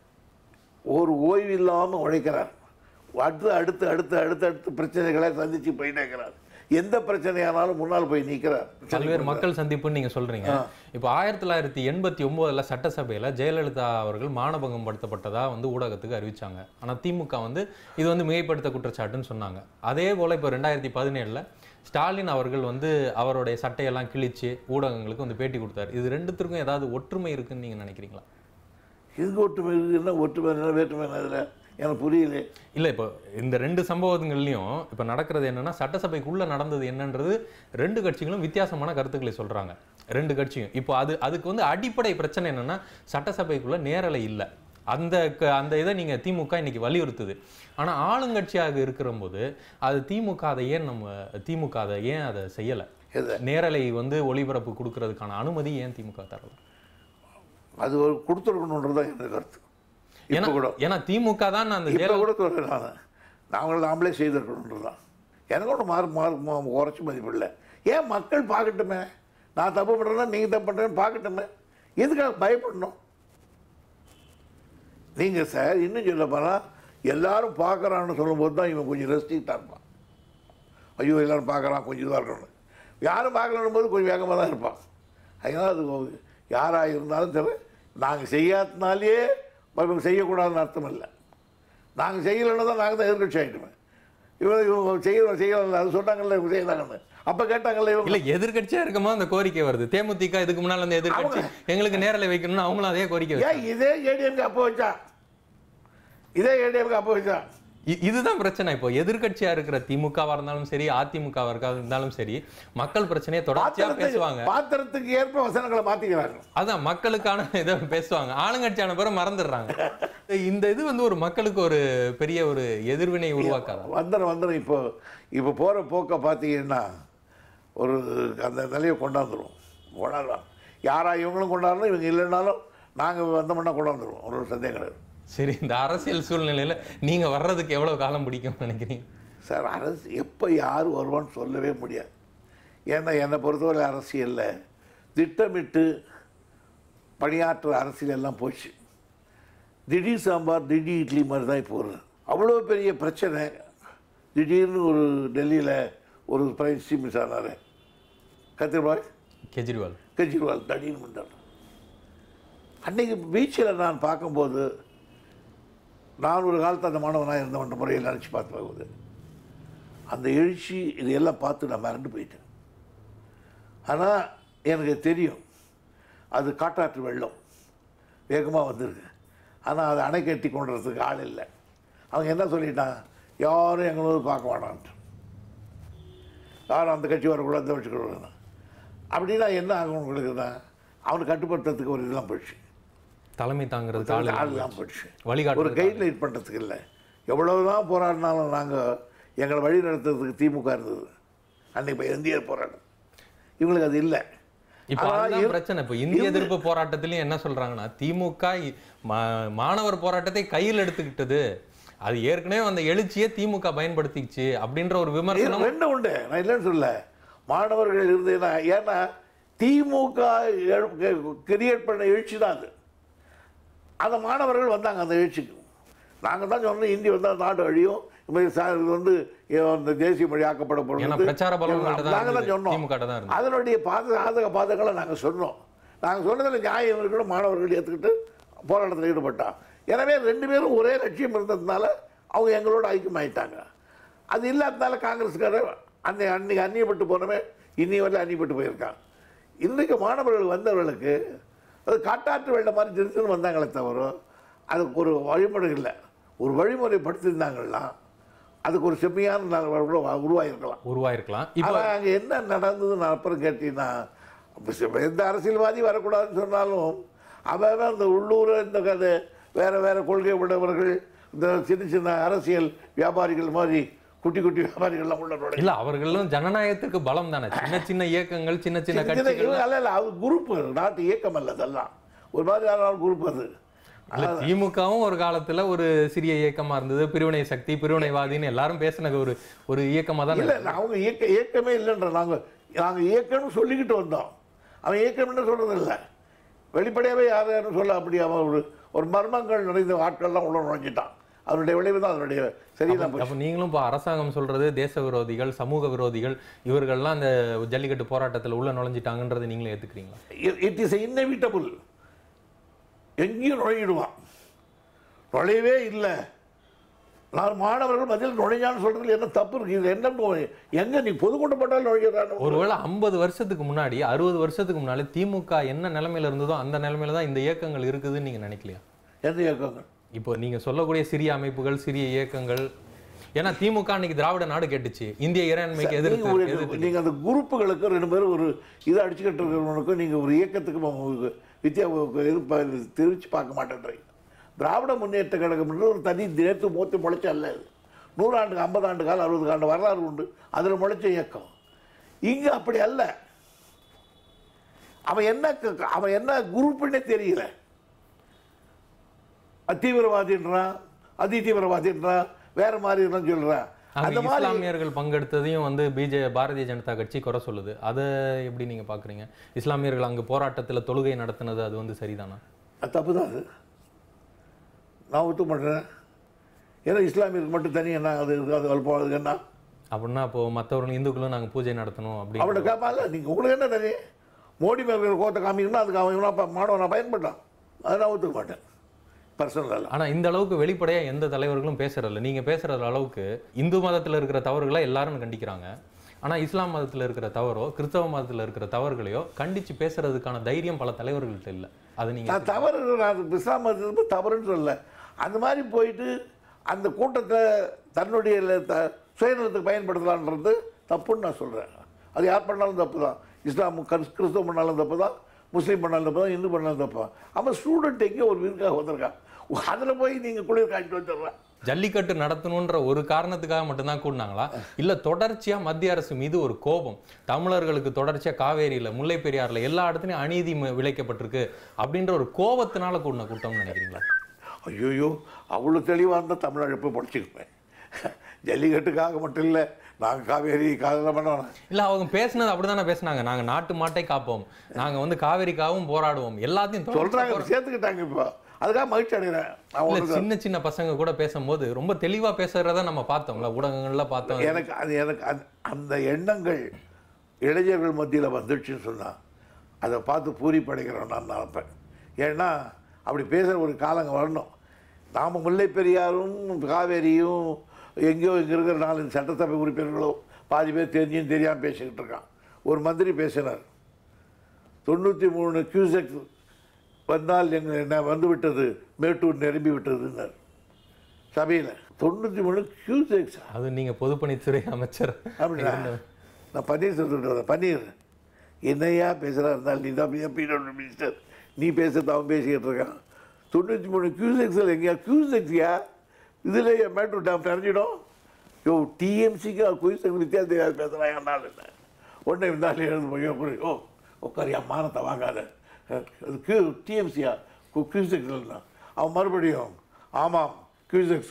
ஒரு ஓய்வு இல்லாமல் உழைக்கிறார் அடுத்து அடுத்து அடுத்து அடுத்து அடுத்து பிரச்சனைகளை சந்திச்சு போயிட்டே இருக்கிறார் எந்த பிரச்சனையானாலும் முன்னால் போய் நிற்கிறார் பல்வேறு மக்கள் சந்திப்புன்னு நீங்க சொல்றீங்க இப்போ ஆயிரத்தி தொள்ளாயிரத்தி எண்பத்தி ஒன்பதுல சட்டசபையில ஜெயலலிதா அவர்கள் மானபங்கம் படுத்தப்பட்டதா வந்து ஊடகத்துக்கு அறிவிச்சாங்க ஆனா திமுக வந்து இது வந்து மிகைப்படுத்த குற்றச்சாட்டுன்னு சொன்னாங்க அதே போல இப்போ ரெண்டாயிரத்தி பதினேழுல ஸ்டாலின் அவர்கள் வந்து அவருடைய சட்டையெல்லாம் கிழிச்சு ஊடகங்களுக்கு வந்து பேட்டி கொடுத்தாரு இது ரெண்டுத்திற்கும் ஏதாவது ஒற்றுமை இருக்குன்னு நீங்க நினைக்கிறீங்களா எங்க ஒற்றுமை இருக்குன்னா ஒற்றுமை என்ன வேற்றுமை என்ன இதில் எனக்கு புரியல இல்ல இப்போ இந்த ரெண்டு சம்பவங்கள்லயும் இப்ப நடக்கிறது என்னன்னா சட்டசபைக்குள்ள நடந்தது என்னன்றது ரெண்டு கட்சிகளும் வித்தியாசமான கருத்துக்களை சொல்றாங்க ரெண்டு கட்சியும் இப்போ அது அதுக்கு வந்து அடிப்படை பிரச்சனை என்னன்னா சட்டசபைக்குள்ள நேரலை இல்லை அந்த க- அந்த இதை நீங்க திமுக இன்னைக்கு வலியுறுத்துது ஆனா ஆளுங்கட்சியாக இருக்கிறபோது அது திமுக அதை ஏன் நம்ம திமுக அதை ஏன் அதை செய்யல எதை நேரலை வந்து ஒளிபரப்பு கொடுக்கறதுக்கான அனுமதி ஏன் திமுக தரல அது ஒரு கொடுத்துருக்கணுன்றது தான் எனக்கு கருத்து ஏன்னா இப்போ கூட ஏன்னா திமுக தான் அந்த இப்போ ஜெயலலிதா கூட சொல்கிறேன் நான் நாங்கள் நாமளே செய்திருக்கணுன்றது தான் எனக்கு ஒன்றும் மார்க் மார்க் மா- குறைச்சி மதிப்பு இல்லை ஏன் மக்கள் பார்க்கட்டுமே நான் தப்பு பண்ணுறேன்னா நீங்கள் தப்பு பண்ணுறேன்னு பார்க்கட்டுமே எதுக்காக பயப்படணும் நீங்கள் சார் இன்னும் சொல்ல போனால் எல்லாரும் பார்க்குறான்னு சொல்லும்போது தான் இவன் கொஞ்சம் ரெஸ்ட்ரிக்டாக இருப்பான் ஐயோ எல்லாரும் பார்க்குறான் கொஞ்சம் இதாக இருக்கணும் யாரும் பார்க்கலன்னும் போது கொஞ்சம் வேகமாக தான் இருப்பான் அதனால் அது யாராக இருந்தாலும் சரி நாங்கள் செய்யாதனாலே இவங்க செய்யக்கூடாதுன்னு அர்த்தம் இல்லை நாங்கள் செய்யலைன்னு தான் நாங்கள் தான் எதிர்கட்சி ஆகிட்டுமே இவங்க இவங்க செய்யலாம் செய்யலாம் அது சொன்னாங்கல்ல இவங்க செய்யலாங்கன்னு அப்ப கேட்டாங்கல்ல இவங்க இல்ல எதிர்க்கட்சியா இருக்கும்போது அந்த கோரிக்கை வருது தேமுதிக இதுக்கு முன்னால அந்த எதிர்க்கட்சி எங்களுக்கு நேரலை வைக்கணும்னு அவங்களும் அதே கோரிக்கை வச்சாங்க. ஏன் இதே ஏடிஎம்கே அப்போ வச்சா இதே ஏடிஎம்கே அப்போ வச்சா இ- இதுதான் பிரச்சனை இப்போ எதிர்க்கட்சியா இருக்கிற திமுகவா இருந்தாலும் சரி அதிமுகவா இருக்கா இருந்தாலும் சரி மக்கள் பிரச்சனையை தொடர்ச்சியா பேசுவாங்க பாத்திரத்துக்கு பாத்திரத்துக்கு ஏற்ப வசனங்களை மாத்திக்கிறாங்க அதான் மக்களுக்கான இதை பேசுவாங்க ஆளுங்கட்சியான பிறகு மறந்துடுறாங்க இந்த இது வந்து ஒரு மக்களுக்கு ஒரு பெரிய ஒரு எதிர்வினை உருவாக்காத வந்துடும் வந்துடும் இப்போ இப்போ போகிற போக்கை பார்த்தீங்கன்னா ஒரு அந்த நிலையை கொண்டாந்துரும் கொண்டாடுறோம் யாரா இவங்களும் கொண்டாடணும் இவங்க இல்லைனாலும் நாங்கள் வந்தோம்னா கொண்டாந்துருவோம் ஒரு சந்தேகம் கிடையாது சரி இந்த அரசியல் சூழ்நிலையில நீங்க வர்றதுக்கு எவ்வளவு காலம் பிடிக்கும்னு நினைக்கிறீங்க சார் அரசு எப்போ யார் வருவான்னு சொல்லவே முடியாது ஏன்னா என்னை பொறுத்தவரை அரசியலில் திட்டமிட்டு பணியாற்ற அரசியல் எல்லாம் போச்சு திடீர் சாம்பார் திடீர் இட்லி மாதிரி தான் இப்போ வருது அவ்வளோ பெரிய பிரச்சனை திடீர்னு ஒரு டெல்லியில் ஒரு பிரைம் மிஸ் ஆனார் கத்திரபாய் கெஜ்ரிவால் கெஜ்ரிவால் திடீர்னு வந்தார் அன்னைக்கு பீச்சில் நான் பார்க்கும்போது நான் ஒரு காலத்து அந்த மாணவனாக இருந்தவன்ற முறையில் நினச்சி பார்த்து பார்க்கும்போது அந்த எழுச்சி இதையெல்லாம் பார்த்து நான் மறந்து போயிட்டேன் ஆனால் எனக்கு தெரியும் அது காட்டாற்று வெள்ளம் வேகமாக வந்திருக்கு ஆனால் அதை அணை கட்டி கொண்டுறதுக்கு ஆள் இல்லை அவங்க என்ன சொல்லிட்டான் யாரும் எங்களோட பார்க்க வேணான்ட்டு யாரும் அந்த கட்சி வரக்கூடாது இந்த கட்சி வரக்கூடாது அப்படின்னா என்ன ஆகும் உங்களுக்குன்னா அவனை கட்டுப்படுத்துறதுக்கு ஒரு இதெல்லாம் போயிடுச்சு தலைமை தாங்கிறதுக்கு ஆளு ஆள் தான் போயிடுச்சு ஒரு வழிகாட்டு கைட்லைன் பண்ணுறதுக்கு இல்லை எவ்வளவுதான் போராடினாலும் நாங்கள் எங்களை வழி நடத்துறதுக்கு திமுக இருந்தது அன்னைக்கு இப்போ இந்திய போராட்டம் இவங்களுக்கு அது இல்லை இப்போ ஆனா அதுதான் இரு- பிரச்சனை இப்போ இந்திய எதிர்ப்பு போராட்டத்திலயும் என்ன சொல்றாங்கன்னா திமுக இ- மா- மாணவர் போராட்டத்தை கையில் எடுத்துக்கிட்டது அது ஏற்கனவே அந்த எழுச்சியை திமுக பயன்படுத்திச்சு அப்படின்ற ஒரு விமர்சனம் ரெண்டு உண்டு நான் இல்லைன்னு சொல்ல மாணவர்கள் இருந்ததுன்னா ஏன்னா திமுக கிரியேட் பண்ண எழுச்சி தான் அது அந்த மாணவர்கள் வந்தாங்க அந்த எழுச்சிக்கு நாங்கள் தான் சொன்னோம் இந்தி வந்தால் நாடு அழியும் இது மாதிரி சா- இது வந்து இ- இந்த தேசிய மொழி ஆக்கப்பட ஏன்னா போகிறது பிரச்சார பலம் உங்கள்ட்ட தான் நாங்கள் தான் இருந்தது. சொன்னோம் திமுக ட்ட தான் இருந்தது. அதனுடைய பாத சாதக பாதங்களை நாங்கள் சொன்னோம் நாங்கள் சொன்னதில் நியாயம் இருக்கணும் மாணவர்கள் ஏற்றுக்கிட்டு போராட்டத்தில் ஈடுபட்டான் எனவே ரெண்டு பேரும் ஒரே லட்சியம் இருந்ததுனால அவங்க எங்களோட ஐக்கியமாயிட்டாங்க அது இல்லாததுனால காங்கிரஸ்காரர் அன்னை அன்னைக்கு அந்நியப்பட்டு போனவே இன்னி வரல அந்நியப்பட்டு போயிருக்கான் இன்றைக்கு மாணவர்கள் வந்தவர்களுக்கு அது காட்டாற்று வெள்ள மாதிரி திருத்துன்னு வந்தாங்களே தவிர அதுக்கு ஒரு வழிமுறை இல்லை ஒரு வழிமுறை படுத்திருந்தாங்கன்னா அதுக்கு ஒரு செம்மையான நாள் கூட உருவாகிருக்கலாம் உருவாயிருக்கலாம் இப்போ ஆனால் அங்கே என்ன நடந்ததுன்னு நான் அப்புறம் கேட்டீங்கன்னா அப்ப சி- எந்த அரசியல்வாதி வரக்கூடாதுன்னு சொன்னாலும் அவன் அவன் அந்த உள்ளூர் இந்த கதை வேற வேற கொள்கை உடையவர்கள் இந்த சின்ன சின்ன அரசியல் வியாபாரிகள் மாதிரி குட்டி குட்டி வியாபாரிகள்லாம் உள்ள நுழைய இல்ல அவர்களும் ஜனநாயகத்துக்கு பலம் தானே சின்ன சின்ன இயக்கங்கள் சின்ன சின்ன சின்ன சின்ன கட்சிகள் இவங்க அல்ல இல்லை அது குரூப் நாட்டு இயக்கம் அல்ல அதெல்லாம் ஒரு மாதிரியான குரூப் அது இல்ல திமுகவும் ஒரு காலத்துல ஒரு சிறிய இயக்கமா இருந்தது பிரிவினை சக்தி பிரிவினைவாதின்னு எல்லாரும் பேசின ஒரு ஒரு இயக்கமா தான் இல்லை அவங்க இயக்க இயக்கமே இல்லைன்ற நாங்கள் நாங்கள் இயக்கம்னு சொல்லிக்கிட்டு வந்தோம் அவன் இயக்கம்னு சொல்றது இல்லை வெளிப்படையாகவே யார் யாரும் சொல்ல அப்படி அவன் ஒரு ஒரு மர்மங்கள் நிறைந்த ஆட்கள்லாம் உள்ள நுழைஞ்சிட்டான் அதனுடைய விளைவு தான் அதனுடைய சரிதான் போச்சு அப்ப நீங்களும் இப்போ அரசாங்கம் சொல்றது தேச விரோதிகள் சமூக விரோதிகள் இவர்கள்லாம் அந்த ஜல்லிக்கட்டு போராட்டத்துல உள்ள நுழைஞ்சிட்டாங்கன்றதை நீங்களும் ஏத்துக்கிறீங்களா இட் இஸ் இன்னெவிட்டபுள் எங்கேயும் நுழையிடுவான் நுழையவே இல்லை நான் மாணவர்கள் மத்தியில் நுழைஞ்சான்னு சொல்றதுல என்ன தப்பு இருக்கு இது என்ன நோய்? எங்க நீ பொதுக்கூட்டம் போட்டாலும் நுழைகிறான் ஒருவேளை ஐம்பது வருஷத்துக்கு முன்னாடி அறுபது வருஷத்துக்கு முன்னாடி திமுக என்ன நிலைமையில இருந்ததோ அந்த நிலைமையில தான் இந்த இயக்கங்கள் இருக்குதுன்னு நீங்க நினைக்கலையா எந்த இயக்கங்கள் இப்போ நீங்க சொல்லக்கூடிய சிறிய அமைப்புகள் சிறிய இயக்கங்கள் ஏன்னா திமுக அன்னைக்கு திராவிட நாடு கேட்டுச்சு இந்திய இறையாண்மைக்கு நீங்க எதிர்த்து ஒரு எதிர்த்து நீங்க அந்த குரூப்புகளுக்கு ரெண்டு பேரும் ஒரு இதை அடிச்சுக்கிட்டு இருக்கிறவனுக்கும் நீங்க ஒரு இயக்கத்துக்கு உங்களுக்கு வித்தியா இது ப- தெரிவிச்சு பார்க்க மாட்டேன்றீங்க திராவிட முன்னேற்ற கழகம்ன்றது ஒரு தனி நேற்று மூத்து முளைச்ச அல்ல இது நூறாண்டு ஐம்பது ஆண்டு காலம் அறுபது ஆண்டு வரலாறு உண்டு அதில் முளைச்ச இயக்கம் இங்கே அப்படி அல்ல அவன் என்ன க- அவன் என்ன குரூப்புன்னே தெரியல தீவிரவாதின்றான் அதி தீவிரவாதின்றான் வேற மாதிரி எல்லாம் சொல்றான் அங்க அந்த மாதிரி இஸ்லாமியர்கள் பங்கெடுத்ததையும் வந்து பிஜே பாரதிய ஜனதா கட்சி குறை சொல்லுது அதை எப்படி நீங்க பாக்குறீங்க இஸ்லாமியர்கள் அங்க போராட்டத்துல தொழுகை நடத்தினது அது வந்து சரிதானா அது தப்பு தான் அது நான் ஒத்து பண்ணுறேன் ஏன்னா இஸ்லாமியருக்கு மட்டும் தனி என்ன அது இருக்கு அது போகிறதுக்கு என்ன அப்படின்னா அப்போ மற்றவர்கள் இந்துக்களும் நாங்க பூஜை நடத்தணும் அவனை அப்படி கேட்பான்ல நீங்கள் உங்களுக்கு என்ன தனி மோடி மேல் இருக்கிற கோத்தை காமிக்கணும்னா அதுக்கு அவன் இவனா ப- மாணவனா பயன்பட்டான் அதை நான் ஒத்துக்க மாட்டேன் பர்சனலாக ஆனா இந்த அளவுக்கு வெளிப்படையா எந்த தலைவர்களும் பேசுறதில்ல நீங்க பேசுற அளவுக்கு இந்து மதத்துல இருக்கிற தவறுகளை எல்லாரும் கண்டிக்கிறாங்க ஆனால் இஸ்லாம் மதத்தில் இருக்கிற தவறோ கிறிஸ்தவ மதத்தில் இருக்கிற தவறுகளையோ கண்டிச்சு பேசுறதுக்கான தைரியம் பல தலைவர்கள்ட்ட இல்லை அது நீங்க நான் தவறு நான் இஸ்லாம் மதத்துக்கு தவறுன்னு சொல்லல அந்த மாதிரி போயிட்டு அந்த கூட்டத்தை தன்னுடைய ல- த- சுயநலத்துக்கு பயன்படுத்தலான்றது தப்புன்னு நான் சொல்கிறேன் அது யார் பண்ணாலும் தப்பு தான் இஸ்லாம் கிறிஸ்- கிறிஸ்தவம் பண்ணாலும் தப்பு தான் முஸ்லீம் பண்ணாலும் தப்பு தான் இந்து பண்ணாலும் தப்பு தான் அவன் ஸ்டூடெண்ட் எங்கேயோ ஒரு வீருக்காக வந்திருக்கான் அதில் போய் நீங்கள் குளிர் காய்ச்சிட்டு வந்துடுறேன் ஜல்லிக்கட்டு நடத்தணுன்ற ஒரு காரணத்துக்காக மட்டும்தான் கூடினாங்களா இல்ல தொடர்ச்சியா மத்திய அரசு மீது ஒரு கோபம் தமிழர்களுக்கு தொடர்ச்சியா காவேரியில முல்லை பெரியாறுல எல்லா இடத்துலயும் அநீதி ம- விளைக்கப்பட்டிருக்கு அப்படின்ற ஒரு கோபத்தினால கூடின கூட்டம்னு நினைக்கிறீங்களா ஐயோயோ அவ்வளோ தெளிவாக இருந்தால் தமிழ்நாடு எப்போ படிச்சுக்குவேன் ஜல்லிக்கட்டுக்காக மட்டும் இல்லை நாங்கள் காவேரி காதல பண்ணோம் இல்ல அவங்க பேசுனது அப்படிதானே பேசுனாங்க நாங்க நாட்டு மாட்டை காப்போம் நாங்க வந்து காவேரிக்காகவும் போராடுவோம் எல்லாத்தையும் தொடர்ச்சியா சொல்கிறாங்க சேர்த்துக்கிட்டாங்க இப்போ அதுக்காக மகிழ்ச்சி அடைகிறேன் இல்ல, அவங்க சின்ன சின்ன பசங்க கூட பேசும்போது ரொம்ப தெளிவா பேசுறத நம்ம பார்த்தோம்ல ஊடகங்கள்ல பார்த்தோம் எனக்கு அது எனக்கு அந்த அந்த எண்ணங்கள் இளைஞர்கள் மத்தியில் வந்துடுச்சுன்னு சொன்னால் அதை பார்த்து பூரிப்படைக்கிறோம் நான் நினைப்பேன் ஏன்னா அப்படி பேசுகிற ஒரு காலங்க வரணும் நாம் முல்லை பெரியாரும் காவேரியும் எங்கேயோ இங்கே இருக்கிற நாலு சட்டசபை உறுப்பினர்களோ பாதி பேர் தெரிஞ்சும் தெரியாமல் பேசிக்கிட்டு இருக்கான் ஒரு மந்திரி பேசினார் தொண்ணூற்றி மூணு கியூசெக் வந்தால் எங்கள் என்ன வந்து விட்டது மேட்டூர் நிரம்பி விட்டதுன்னார் சபையில் தொண்ணூற்றி மூணு கியூசெக்ஸ் அது நீங்க பொதுப்பணித்துறை அமைச்சர் அப்படின்னா நான் பன்னீர் சொல்லிட்டு வரேன் பன்னீர் என்னையா பேசுகிறா இருந்தாலும் நீ தான் பிடபிள்யூ மினிஸ்டர் நீ பேசுறது அவன் பேசிக்கிட்டு இருக்கான் தொண்ணூற்றி மூணு கியூசெக்ஸில் எங்கேயா கியூசெக்ஸியா இதில் என் மேட்டூர் டேம் நிறைஞ்சிடும் யோ டிஎம்சிக்கு குயிசெக் வித்தியாசம் பேசுகிறான் என்னால் இல்லை உடனே இருந்தாலும் எழுந்து போய் அப்படி, ஓ உட்காரியா மானத்தை வாங்காத அது கியூ டிஎம்சியா கியூசெக்ஸ்லாம் அவன் மறுபடியும் ஆமாம் கியூசெக்ஸ்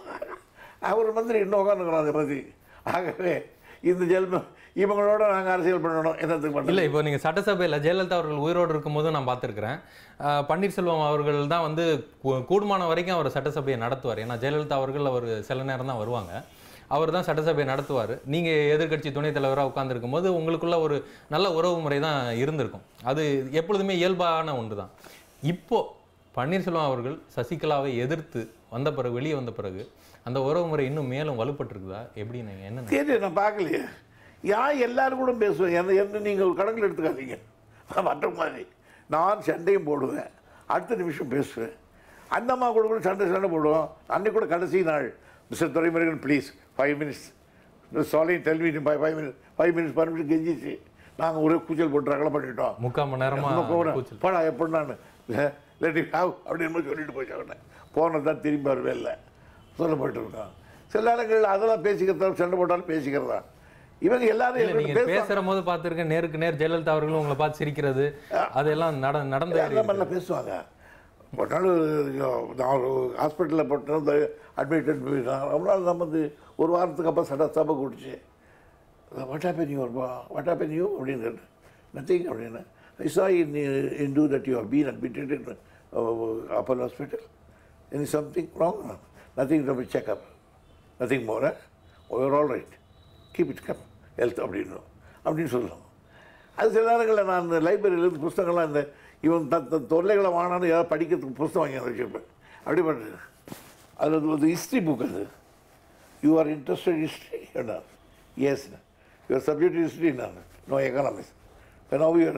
அவர் மந்திரி இன்னும் உட்காந்துக்கிறோம் அதை பற்றி ஆகவே இந்த ஜெல்ம இவங்களோட நாங்கள் அரசியல் பண்ணணும் என்னத்துக்கு பண்ணல இல்ல இப்போ நீங்க சட்டசபையில ஜெயலலிதா அவர்கள் உயிரோடு இருக்கும்போது நான் பார்த்திருக்கிறேன் அஹ், பன்னீர்செல்வம் அவர்கள் தான் வந்து கூ- கூடுமான வரைக்கும் அவர் சட்டசபையை நடத்துவார் ஏன்னா ஜெயலலிதா அவர்கள் அவர் சில நேரம் தான் வருவாங்க அவர் தான் சட்டசபையை நடத்துவார் நீங்க எதிர்க்கட்சி துணைத் தலைவராக உட்கார்ந்திருக்கும் போது உங்களுக்குள்ள ஒரு நல்ல உறவு முறை தான் இருந்திருக்கும் அது எப்பொழுதுமே இயல்பான ஒன்று தான் இப்போ பன்னீர்செல்வம் அவர்கள் சசிகலாவை எதிர்த்து வந்த பிறகு வெளியே வந்த பிறகு அந்த உறவு முறை இன்னும் மேலும் வலுப்பட்டிருக்குதா எப்படி நீங்க என்ன நினைக்கிறீங்க? சரி நான் பார்க்கலையே யான் எல்லாரும் கூட பேசுவேன் என்ன என்ன நீங்கள் ஒரு கணக்கில் எடுத்துக்காதீங்க மற்ற மாதிரி நான் சண்டையும் போடுவேன் அடுத்த நிமிஷம் பேசுவேன் அந்த அம்மா கூட கூட சண்டை சண்டை போடுவோம் அன்னைக்கு கூட கடைசி நாள் mister Duraimurugan please five minutes சாலிங் டெல்வி five five minutes five minutes permission கெஞ்சிச்சு நாங்கள் ஒரே கூச்சல் போட்டு ரகலை பண்ணிட்டோம் முக்கால் மணி நேரமா நம்ம போகிறேன் கூச்சல். போடா எப்படி நான் லெட்டி ஹாவ் அப்படின்னு சொல்லிட்டு போய் சொன்னேன் போனது தான் திரும்பி வரவே இல்லை சொல்ல போயிட்டு இருக்கான் சில நேரங்களில் அதெல்லாம் பேசிக்கிறதா சண்டை போட்டாலும் பேசிக்கிறதா இவங்க எல்லாரும் இல்ல என்கிட்ட நீங்க பேசுவாங்க. பேசுற போது பார்த்திருக்கேன் நேருக்கு நேர் ஜெயலலிதா அவர்களும் உங்களை பார்த்து சிரிக்கிறது அதெல்லாம் நட நடந்த அந்த மாதிரிலாம் பேசுவாங்க ஒரு நாள் நான் ஒரு ஹாஸ்பிட்டலில் போட்டு அட்மிட்டட் ரொம்ப நாள் நம்ம வந்து ஒரு வாரத்துக்கு அப்புறம் சட சபை குடிச்சு what happen you what happen you அப்படின்னு கேட்டேன் நத்திங் அப்படின்னு I saw in in to that you have been admitted in Apollo hospital any something wrong nothing to checkup nothing more over all right keep it come health அப்படின்னு அப்படின்னு சொல்லுவோம் அது சில நேரங்களில் நான் இந்த லைப்ரரியிலேருந்து புஸ்தகங்கள்லாம் இந்த இவன் தன் தன் தொல்லைகளை வாங்கினாலும் ஏதாவது படிக்கிறதுக்கு புஸ்தகம் வாங்கி வச்சுருப்பேன் அப்படி பண்ணுறது அது வந்து ஒரு ஹிஸ்ட்ரி புக் அது யூ ஆர் இன்ட்ரெஸ்டட் ஹிஸ்ட்ரி என்ன எஸ் யுவர் சப்ஜெக்ட் ஹிஸ்ட்ரி நான் no economics no your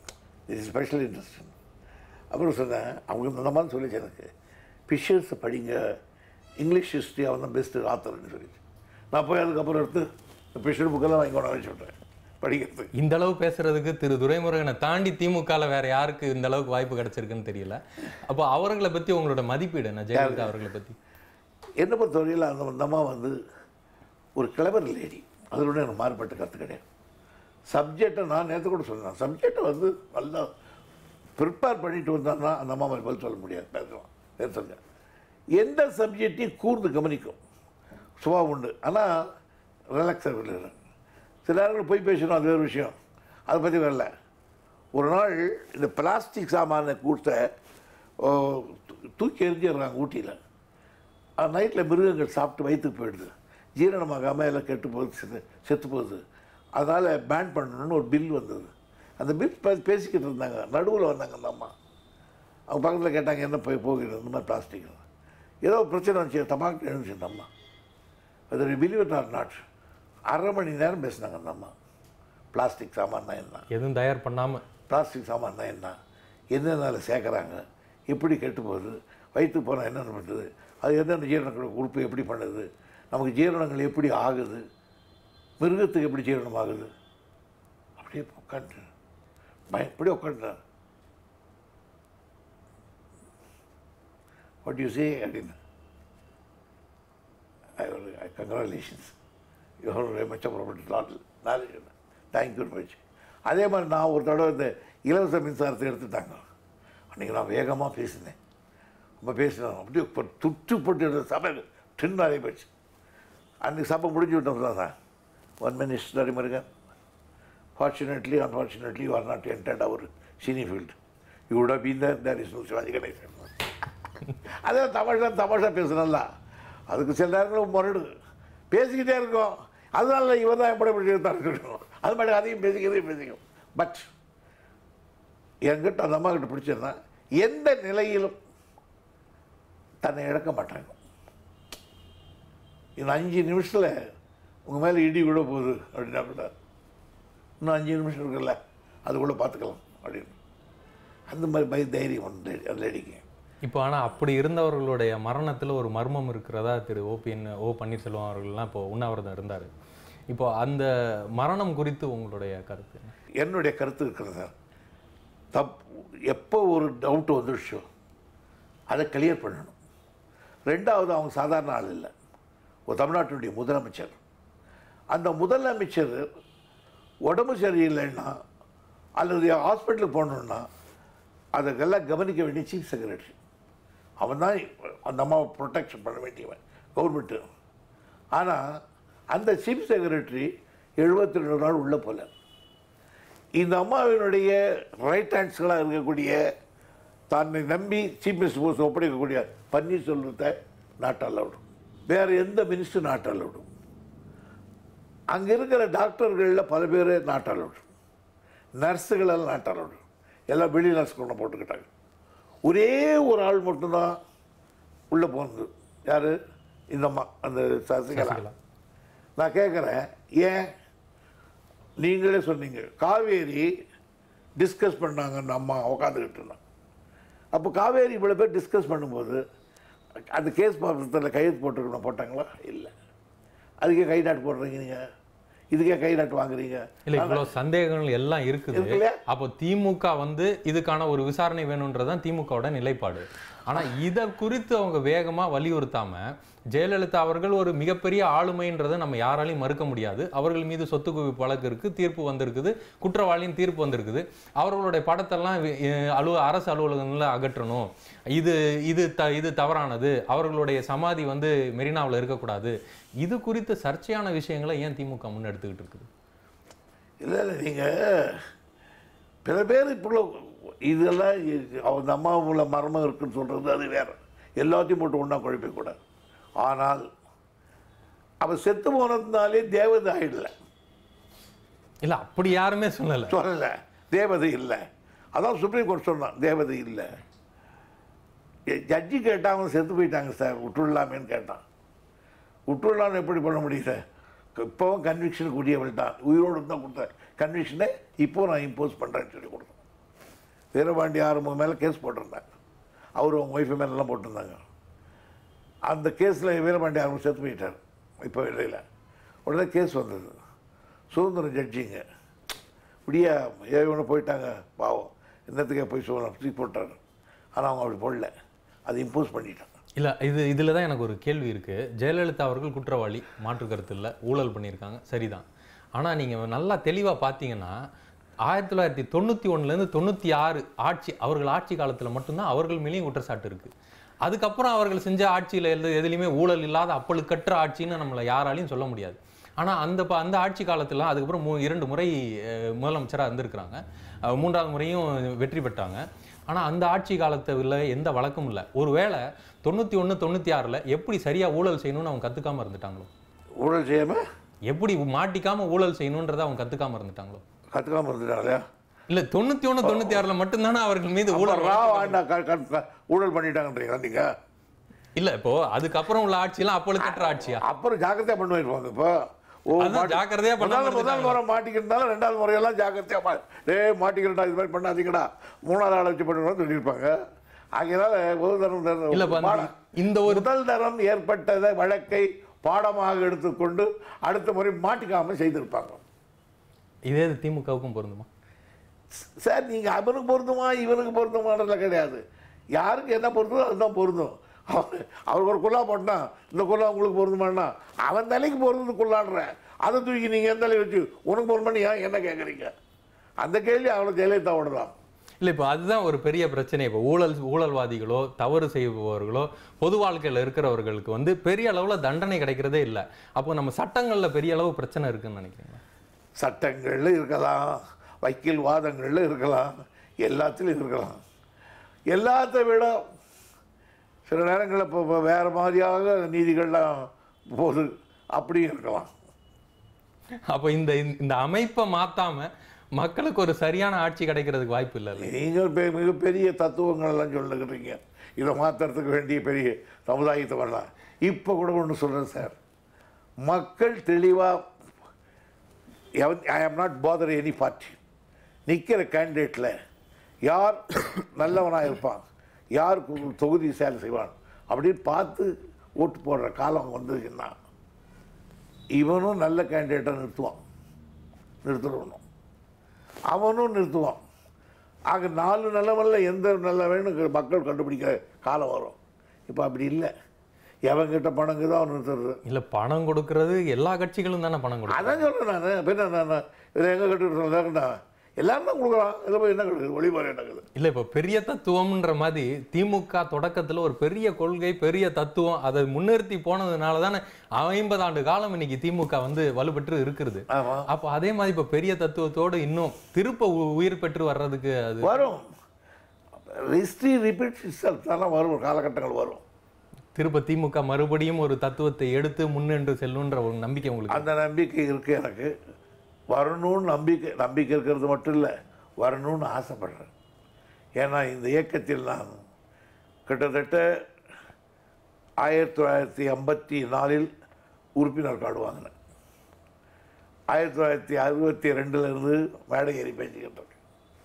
is special interest அப்புறம் சொன்னேன் அவங்க இந்த மாதிரி சொல்லிச்சு எனக்கு ஃபிஷர்ஸ் படிங்க இங்கிலீஷ் ஹிஸ்ட்ரி அவன் தான் பெஸ்ட்டு ஆத்தர்னு சொல்லிச்சு நான் போய் அதுக்கப்புறம் எடுத்து ஃபிஷர் புக்கெல்லாம் வாங்கி கொண்டு வச்சு விட்டேன் படிக்கிறதுக்கு இந்த அளவு பேசுறதுக்கு திரு துரைமுருகனை தாண்டி திமுகல வேற யாருக்கு இந்த அளவுக்கு வாய்ப்பு கிடைச்சிருக்குன்னு தெரியல அப்போ அவர்களை பத்தி உங்களோட மதிப்பீடு என்ன ஜெயலலிதா அவர்களை பத்தி என்னை பொறுத்தவரையில் அந்த அந்த அம்மா வந்து ஒரு கிளவர் லேடி அதோட எனக்கு மாறுபட்ட கருத்து கிடையாது சப்ஜெக்டை நான் நேற்று கூட சொன்னேன் சப்ஜெக்டை வந்து நல்லா ப்ரிப்பேர் பண்ணிட்டு வந்தான்னா அந்த அம்மா மாதிரி பதில் சொல்ல முடியாது பேசலாம் நேற்று சொன்னேன் எந்த சப்ஜெக்டையும் கூர்ந்து கவனிக்கும் சுபா உண்டு ஆனால் ரிலாக்ஸாக இல்லை சில நேரங்கள் போய் பேசணும் அது வேறு விஷயம் அதை பற்றி வரல ஒரு நாள் இந்த பிளாஸ்டிக் சாமான கூட்டை ஓ, தூ- தூக்கி எறிஞ்சிடுறாங்க ஊட்டியில் நைட்டில் மிருகங்கள் சாப்பிட்டு வயிற்றுக்கு போயிடுது ஜீரணமாகாமல் எல்லாம் கெட்டு போகுது செத்து செத்து போகுது அதனால் பேன் பண்ணணும்னு ஒரு பில் வந்தது அந்த பில் பே பேசிக்கிட்டு இருந்தாங்க நடுவில் வந்தாங்க அந்த அம்மா அவங்க பக்கத்தில் கேட்டாங்க என்ன போய் போகிறது இந்த மாதிரி பிளாஸ்டிக் ஏதோ பிரச்சனை வந்துச்சு தபாக்கு எழுந்துச்சு அந்த அம்மா அது பிலீவ் இட் ஆர் நாட் அரை மணி நேரம் பேசினாங்க அந்த அம்மா பிளாஸ்டிக் சாமான்னா என்ன எதுவும் தயார் பண்ணாம பிளாஸ்டிக் சாமான்னா என்ன என்னென்ன சேர்க்குறாங்க எப்படி கெட்டு போகுது வயிற்றுக்கு போனால் என்னென்ன பண்ணுறது அது எந்தெந்த ஜீரண உறுப்பு எப்படி பண்ணுது நமக்கு ஜீரணங்கள் எப்படி ஆகுது மிருகத்துக்கு எப்படி ஜீரணம் ஆகுது அப்படியே உட்காந்து பய இப்படி உட்காந்துட்டார் வாட் யூ சே அப்படின்னு கங்க்ராச்சுலேஷன்ஸ் யூஆர் வெரி மச் அப்புறம் நாலேஜ் தேங்க்யூ மச் அதே மாதிரி நான் ஒரு தடவை இந்த இலவச மின்சாரத்தை எடுத்துட்டாங்க அன்றைக்கி நான் வேகமாக பேசினேன் ரொம்ப பேசினேன் அப்படியே இப்போ துட்டு போட்டு இருந்த சபை டின் நிறைய போச்சு அன்றைக்கி சபை முடிஞ்சு விட்டோம் தான் one minister Murugan fortunately unfortunately you are not entered அவர் cine field you would have been there there is no Sivaji Ganesan அதே தமாஷா தமாஷா பேசுனல்ல அதுக்கு சில நேரங்களில் முரடு பேசிக்கிட்டே இருக்கோம் அதனால இவர் தான் எப்படி எப்படி தான் இருக்கணும் அது மாதிரி அதையும் பேசிக்கிறதே பேசிக்கும் பட் என்கிட்ட அந்த அம்மா கிட்ட பிடிச்சதுன்னா எந்த நிலையிலும் தன்னை இழக்க மாட்டாங்க இந்த அஞ்சு நிமிஷத்தில் உங்கள் மேலே இடி விழ போகுது அப்படின்னா கூட இன்னும் அஞ்சு நிமிஷம் இருக்குல்ல அது கூட பார்த்துக்கலாம் அப்படின்னு அந்த மாதிரி பய தைரியம் ஒன்று அந்த லேடிக்கு இப்போ ஆனா அப்படி இருந்தவர்களுடைய மரணத்துல ஒரு மர்மம் இருக்கிறதா திரு ஓபிஎன் ஓ பன்னீர்செல்வம் அவர்கள்லாம் இப்போ உண்ணாவிரதம் இருந்தாரு இப்போ அந்த மரணம் குறித்து உங்களுடைய கருத்து என்ன? என்னுடைய கருத்து இருக்கிறது சார் தப் எப்போ ஒரு டவுட் வந்துடுச்சோ அதை கிளியர் பண்ணணும் ரெண்டாவது அவங்க சாதாரண ஆள் இல்லை ஒரு தமிழ்நாட்டினுடைய முதலமைச்சர் அந்த முதலமைச்சர் உடம்பு சரியில்லைன்னா அல்லது ஹாஸ்பிட்டலுக்கு போகணுன்னா அதுக்கெல்லாம் கவனிக்க வேண்டிய சீஃப் செக்ரட்டரி அவன் தான் அந்த அம்மாவை ப்ரொடெக்ஷன் பண்ண வேண்டியவன் கவர்மெண்ட்டு ஆனால் அந்த சீஃப் செக்ரட்டரி எழுபத்தி ரெண்டு நாள் உள்ளே போல இந்த அம்மாவினுடைய ரைட் ஹேண்ட்ஸ்களாக இருக்கக்கூடிய தன்னை நம்பி சீஃப் மினிஸ்டர் போஸ்ட் ஒப்படைக்கக்கூடிய பன்னீர்செல்வத்தை நாட்டால் விடும் வேறு எந்த மினிஸ்டர் நாட்டால் விடும் அங்கே இருக்கிற டாக்டர்களில் பல பேர் நாட்டால் விடும் நர்ஸுகளெல்லாம் நாட்டால் விடும் எல்லாம் வெளி நர்ஸ் கொண்டு போட்டுக்கிட்டாங்க ஒரே ஒரு ஆள் மட்டும்தான் உள்ளே போனது யார் இந்த அம்மா அந்த சசிகலா சசிகலா. நான் கேட்குறேன் ஏன் நீங்களே சொன்னீங்க காவேரி டிஸ்கஸ் பண்ணாங்க அந்த அம்மா உட்காந்துக்கிட்டு இருந்தாங்க அப்போ காவேரி இவ்வளோ பேர் டிஸ்கஸ் பண்ணும்போது அந்த கேஸ் பாத்திரத்தில் கையெழுத்து போட்டுருக்கணும் போட்டாங்களா இல்லை அதுக்கே கை நாட்டு போடுறீங்க நீங்கள் இதுக்கே கை நாட்டு வாங்குறீங்க இல்ல இவ்வளவு சந்தேகங்கள் எல்லாம் இருக்குது இருக்கு இல்லையா? அப்போ திமுக வந்து இதுக்கான ஒரு விசாரணை வேணும்ன்றதுதான் திமுகவோட நிலைப்பாடு ஆனா இத குறித்து அவங்க வேகமா வலியுறுத்தாம ஜெயலலிதா அவர்கள் ஒரு மிகப்பெரிய ஆளுமைன்றதை நம்ம யாராலையும் மறுக்க முடியாது அவர்கள் மீது சொத்து குவிப்பு வழக்கு இருக்கு தீர்ப்பு வந்திருக்குது குற்றவாளியின் தீர்ப்பு வந்திருக்குது அவர்களுடைய படத்தெல்லாம் வி- அஹ் அலு அரசு அலுவலகங்களில் அகற்றணும் இது இது த இது தவறானது அவர்களுடைய சமாதி வந்து மெரினாவில் இருக்கக்கூடாது இது குறித்த சர்ச்சையான விஷயங்களை ஏன் திமுக முன்னெடுத்துக்கிட்டு இருக்குது இல்லை இல்லை நீங்கள் பிற பேர் இப்போ இதெல்லாம் இ- அந்த அம்மாவுல மர்மம் இருக்குன்னு சொல்கிறது அது வேற எல்லாத்தையும் போட்டு ஒன்றா குழப்பிக்கூடாது ஆனால் அவள் செத்து போனதுனாலே தேவதை ஆயிடல இல்ல அப்படி யாருமே சொல்லல சொல்லலை தேவதை இல்லை அதான் சுப்ரீம் கோர்ட் சொன்னான் தேவதை இல்லை ஜட்ஜி கேட்டான் அவங்க செத்து போயிட்டாங்க சார் விட்டுடலாமேன்னு கேட்டான் விட்டுடலான்னு எப்படி பண்ண முடியும் சார் இப்போவும் கன்விக்ஷனுக்கு உரியவள் தான் உயிரோடு தான் கொடுத்தேன் கன்விக்ஷனை இப்போ நான் இம்போஸ் பண்ணுறேன்னு சொல்லி கொடுத்தேன் வீரபாண்டி ஆறுமுகம் மேலே கேஸ் போட்டிருந்தாங்க அவர் அவங்க ஒய்ஃபு மேலெல்லாம் போட்டிருந்தாங்க அந்த கேஸில் வீரபாண்டி ஆறுமுகம் செத்து போயிட்டார் இப்போ இடையில உடனே கேஸ் வந்தது சுதந்திரம் ஜட்ஜிங்க இப்படியா ஏவனை போயிட்டாங்க பாவம் என்னத்துக்கே போய் சொல்லலாம் தூக்கி போட்டார் ஆனால் அவங்க அப்படி போடல அதை இம்போஸ் பண்ணிட்டாங்க இல்ல இது இதுல தான் எனக்கு ஒரு கேள்வி இருக்கு ஜெயலலிதா அவர்கள் குற்றவாளி மாற்று கருத்து இல்ல ஊழல் பண்ணியிருக்காங்க சரிதான் ஆனா நீங்க நல்லா தெளிவா பார்த்தீங்கன்னா ஆயிரத்தி தொள்ளாயிரத்தி தொண்ணூற்றி ஒன்றுலேருந்து தொண்ணூற்றி ஆறு ஆட்சி அவர்கள் ஆட்சி காலத்துல மட்டும்தான் அவர்கள் மேலேயும் குற்றச்சாட்டு இருக்கு அதுக்கப்புறம் அவர்கள் செஞ்ச ஆட்சியில எந்த எதுலையுமே ஊழல் இல்லாத அப்பழுக்கற்ற ஆட்சின்னு நம்மளை யாராலையும் சொல்ல முடியாது ஆனா அந்த ப- அந்த ஆட்சி காலத்துல அதுக்கப்புறம் மூ இரண்டு முறை அஹ், முதலமைச்சரா இருந்திருக்கிறாங்க அஹ், மூன்றாவது முறையும் வெற்றி பெற்றாங்க ஆனா அந்த ஆட்சி காலத்துல எந்த வழக்கும் இல்லை ஒருவேளை தொண்ணூத்தி ஒண்ணு தொண்ணூத்தி ஆறுல எப்படி சரியா ஊழல் செய்யணும்னு அவங்க கத்துக்காம இருந்துட்டாங்களோ ஊழல் செய்யாமல் எப்படி மாட்டிக்காம ஊழல் செய்யணுன்றதை அவங்க கத்துக்காம இருந்துட்டாங்களோ கற்றுக்காமல் இருந்துட்டாங்களா இல்ல தொண்ணூத்தி ஒண்ணு தொண்ணூத்தி ஆறுல மட்டும்தானே அவர்கள் மீது ஊழல் ஊழல் ஆண்டா க- க- க- ஊழல் பண்ணிட்டாங்கன்றீங்களா நீங்கள் இல்ல இப்போ அதுக்கப்புறம் உள்ள ஆட்சியெல்லாம் அப்பழுக்கற்ற ஆட்சியா அப்புறம் ஜாக்கிரதையாக பண்ணி வைப்பாங்க இப்போ ஓ அதான் மாட்டி- ஜாக்கிரதையா பண்ணாம முதல் முதல் இருந்துட்டாங்க. முறை மாட்டிக்கிறதால ரெண்டாவது முறையெல்லாம் ஜாக்கிரதையா மா டேய் மாட்டிக்கிறடா இது மாதிரி பண்ணாதீங்கடா மூணாவது ஆளை வச்சு பண்ணுறோம் சொல்லியிருப்பாங்க ஆகையினால ஒரு தரம் தரம் இல்ல இப்ப அந்த- பாடம். இந்த ஒரு முதல் தரம் ஏற்பட்டதை வழக்கை பாடமாக எடுத்துக்கொண்டு அடுத்த முறை மாட்டிக்காம செய்திருப்பாங்க இதே இது திமுகவுக்கும் பொருந்துமா சார் நீங்க அவனுக்கு பொருந்துமா இவனுக்கு பொருந்துமான்றதுல கிடையாது யாருக்கு என்ன பொருந்தோ அதுதான் பொருந்தும் அவர் அவருக்கு ஒரு குல்லா போட்டான் இந்த குல்லா உங்களுக்கு பொருந்துமான்னா அவன் தலைக்கு பொருந்தது குல்லாடுற அதை தூக்கி நீங்க எந்த தலையை வச்சு உனக்கு பொருந்துமா ஏன் என்ன கேட்குறீங்க அந்த கேள்வி அவளை ஜெயலலிதாவோட தான் இல்ல இப்போ அதுதான் ஒரு பெரிய பிரச்சனை இப்போ ஊழல் ஊழல்வாதிகளோ தவறு செய்பவர்களோ பொது வாழ்க்கையில் இருக்கிறவர்களுக்கு வந்து பெரிய அளவுல தண்டனை கிடைக்கிறதே இல்லை அப்போ நம்ம சட்டங்கள்ல பெரிய அளவு பிரச்சனை இருக்குன்னு நினைக்கிறீங்க சட்டங்கள்ல இருக்கலாம் வக்கீல் வாதங்கள்ல இருக்கலாம் எல்லாத்துலேயும் இருக்கலாம் எல்லாத்தை விட சில நேரங்களில் இப்போ இப்போ வேறு மாதிரியாக நீதிகள்லாம் போது அப்படியும் இருக்கலாம் அப்போ இந்த இந்த அமைப்பை மாத்தாம மக்களுக்கு ஒரு சரியான ஆட்சி கிடைக்கிறதுக்கு வாய்ப்பு இல்லை நீங்கள் பெ மிகப்பெரிய தத்துவங்கள் எல்லாம் சொல்லுகிறீங்க இதை மாற்றுறதுக்கு வேண்டிய பெரிய சமுதாயத்தை வரலாம் இப்போ கூட ஒன்று சொல்கிறேன் சார் மக்கள் தெளிவாக ஐ am not bother any party நிற்கிற கேண்டிடேட்டில் யார் நல்லவனாக இருப்பான் யார் கு- தொகுதி சேலை செய்வான் அப்படின்னு பார்த்து ஓட்டு போடுற காலம் வந்ததுன்னா இவனும் நல்ல கேண்டிடேட்டை நிறுத்துவான் நிறுத்துறவனும் அவனும் நிறுத்துவான் ஆக நாலு நல்லவன்ல எந்த நல்லவன்னு மக்கள் கண்டுபிடிக்கிற காலம் வரும் இப்போ அப்படி இல்லை எவன்கிட்ட பணம் இருக்குதோ அவன் நிறுத்துறது இல்ல பணம் கொடுக்கறது எல்லா கட்சிகளும் தானே பணம் கொடுக்கும் அதான் சொல்கிறேன் நான் பின்ன நான் இதில் எங்கே கட்டுறேன் எல்லாரும் தான் கொடுக்குறான் இதில் போய் என்ன கிடக்குது ஒளிபாரு என்ன கிடக்குது இல்ல இப்போ பெரிய தத்துவம்ன்ற மாதிரி திமுக தொடக்கத்துல ஒரு பெரிய கொள்கை பெரிய தத்துவம் அதை முன்னிறுத்தி போனதுனால தானே ஐம்பது ஆண்டு காலம் இன்னைக்கு திமுக வந்து வலுப்பெற்று இருக்கிறது ஆமாம் அப்போ அதே மாதிரி இப்போ பெரிய தத்துவத்தோடு இன்னும் திருப்ப உ- உயிர் பெற்று வர்றதுக்கு அது வரும் ஹிஸ்ட்ரி ரிப்பீட் இட்ஸெல்ஃப் தானே வரும் காலகட்டங்கள் வரும் திருப்ப திமுக மறுபடியும் ஒரு தத்துவத்தை எடுத்து முன்னென்று செல்லுன்ற ஒரு நம்பிக்கை உங்களுக்கு அந்த நம்பிக்கை இருக்குது எனக்கு வரணும்னு நம்பிக்கை நம்பிக்கை இருக்கிறது மட்டும் இல்லை வரணும்னு ஆசைப்படுறேன் ஏன்னா இந்த இயக்கத்தில் நான் கிட்டத்தட்ட ஆயிரத்தி தொள்ளாயிரத்தி ஐம்பத்தி நாலில் உறுப்பினர் கார்டு வாங்கினேன் ஆயிரத்தி தொள்ளாயிரத்தி அறுபத்தி ரெண்டுலேருந்து மேடை ஏறி பேசிக்கிட்டு இருக்கேன்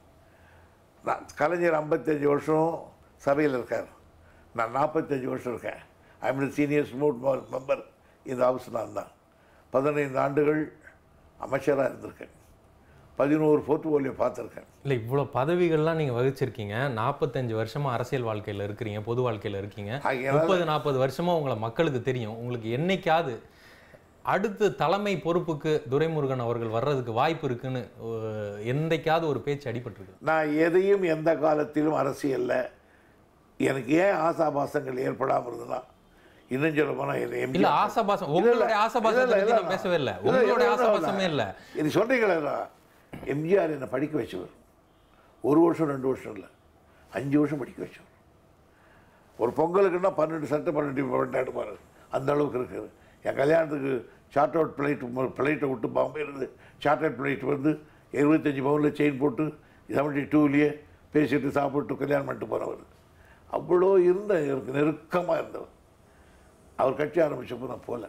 நான் கலைஞர் ஐம்பத்தஞ்சு வருஷம் சபையில் இருக்கார் நான் நாற்பத்தஞ்சு வருஷம் இருக்கேன் ஐம் சீனியர் ஸ்மூத் மெம்பர் இந்த ஹவுஸ் நான் தான் பதினைந்து ஆண்டுகள் அமைச்சராக இருந்திருக்கேன் பதினோரு போர்ட்ஃபோலியோ பார்த்துருக்கேன் இல்ல இவ்வளவு பதவிகள்லாம் நீங்க வகிச்சிருக்கீங்க நாற்பத்தஞ்சு வருஷமா அரசியல் வாழ்க்கையில இருக்கிறீங்க பொது வாழ்க்கையில இருக்கீங்க ஆகையால- முப்பது நாற்பது வருஷமா உங்களை மக்களுக்கு தெரியும் உங்களுக்கு என்னைக்காவது அடுத்து தலைமை பொறுப்புக்கு துரைமுருகன் அவர்கள் வர்றதுக்கு வாய்ப்பு இருக்குன்னு அஹ், என்னைக்காவது ஒரு பேச்சு அடிபட்டிருக்கு நான் எதையும் எந்த காலத்திலும் அரசியல்ல எனக்கு ஏன் ஆசாபாசங்கள் ஏற்படாமல் இருந்ததுன்னா இன்னும் சொல்ல போனால் இல்ல எம்ஜிஆர் ஆசபாசம் இல்ல, இல்ல. உங்களுடைய ஆசபாசத்தை இல்ல, பத்தி இல்ல, நான் பேசவே இல்ல இல்ல, உங்களுடைய இல்ல, இல்ல, ஆசபாசமே இல்ல இது சொல்றீங்களா எம்ஜிஆர் என்னை படிக்க வச்சவர் ஒரு வருஷம் ரெண்டு வருஷம் இல்லை அஞ்சு வருஷம் படிக்க வச்சவர் ஒரு பொங்கலுக்குன்னா பன்னெண்டு சட்டை பன்னெண்டு பன்னெண்டு பாரு அந்த அளவுக்கு இருக்குது என் கல்யாணத்துக்கு சார்ட் அவுட் பிளைட் பிளைட்டை விட்டு பாம்பே இருந்து சார்ட் அவுட் பிளைட் வந்து இருபத்தஞ்சி பவுனில் செயின் போட்டு செவன்டி டூலேயே பேசிட்டு சாப்பிட்டு கல்யாணம் பண்ணிட்டு போகிறவர் அவ்வளோ இருந்த எனக்கு நெருக்கமாக இருந்தவர் அவர் கட்சி ஆரம்பிச்சப்போ நான் போகல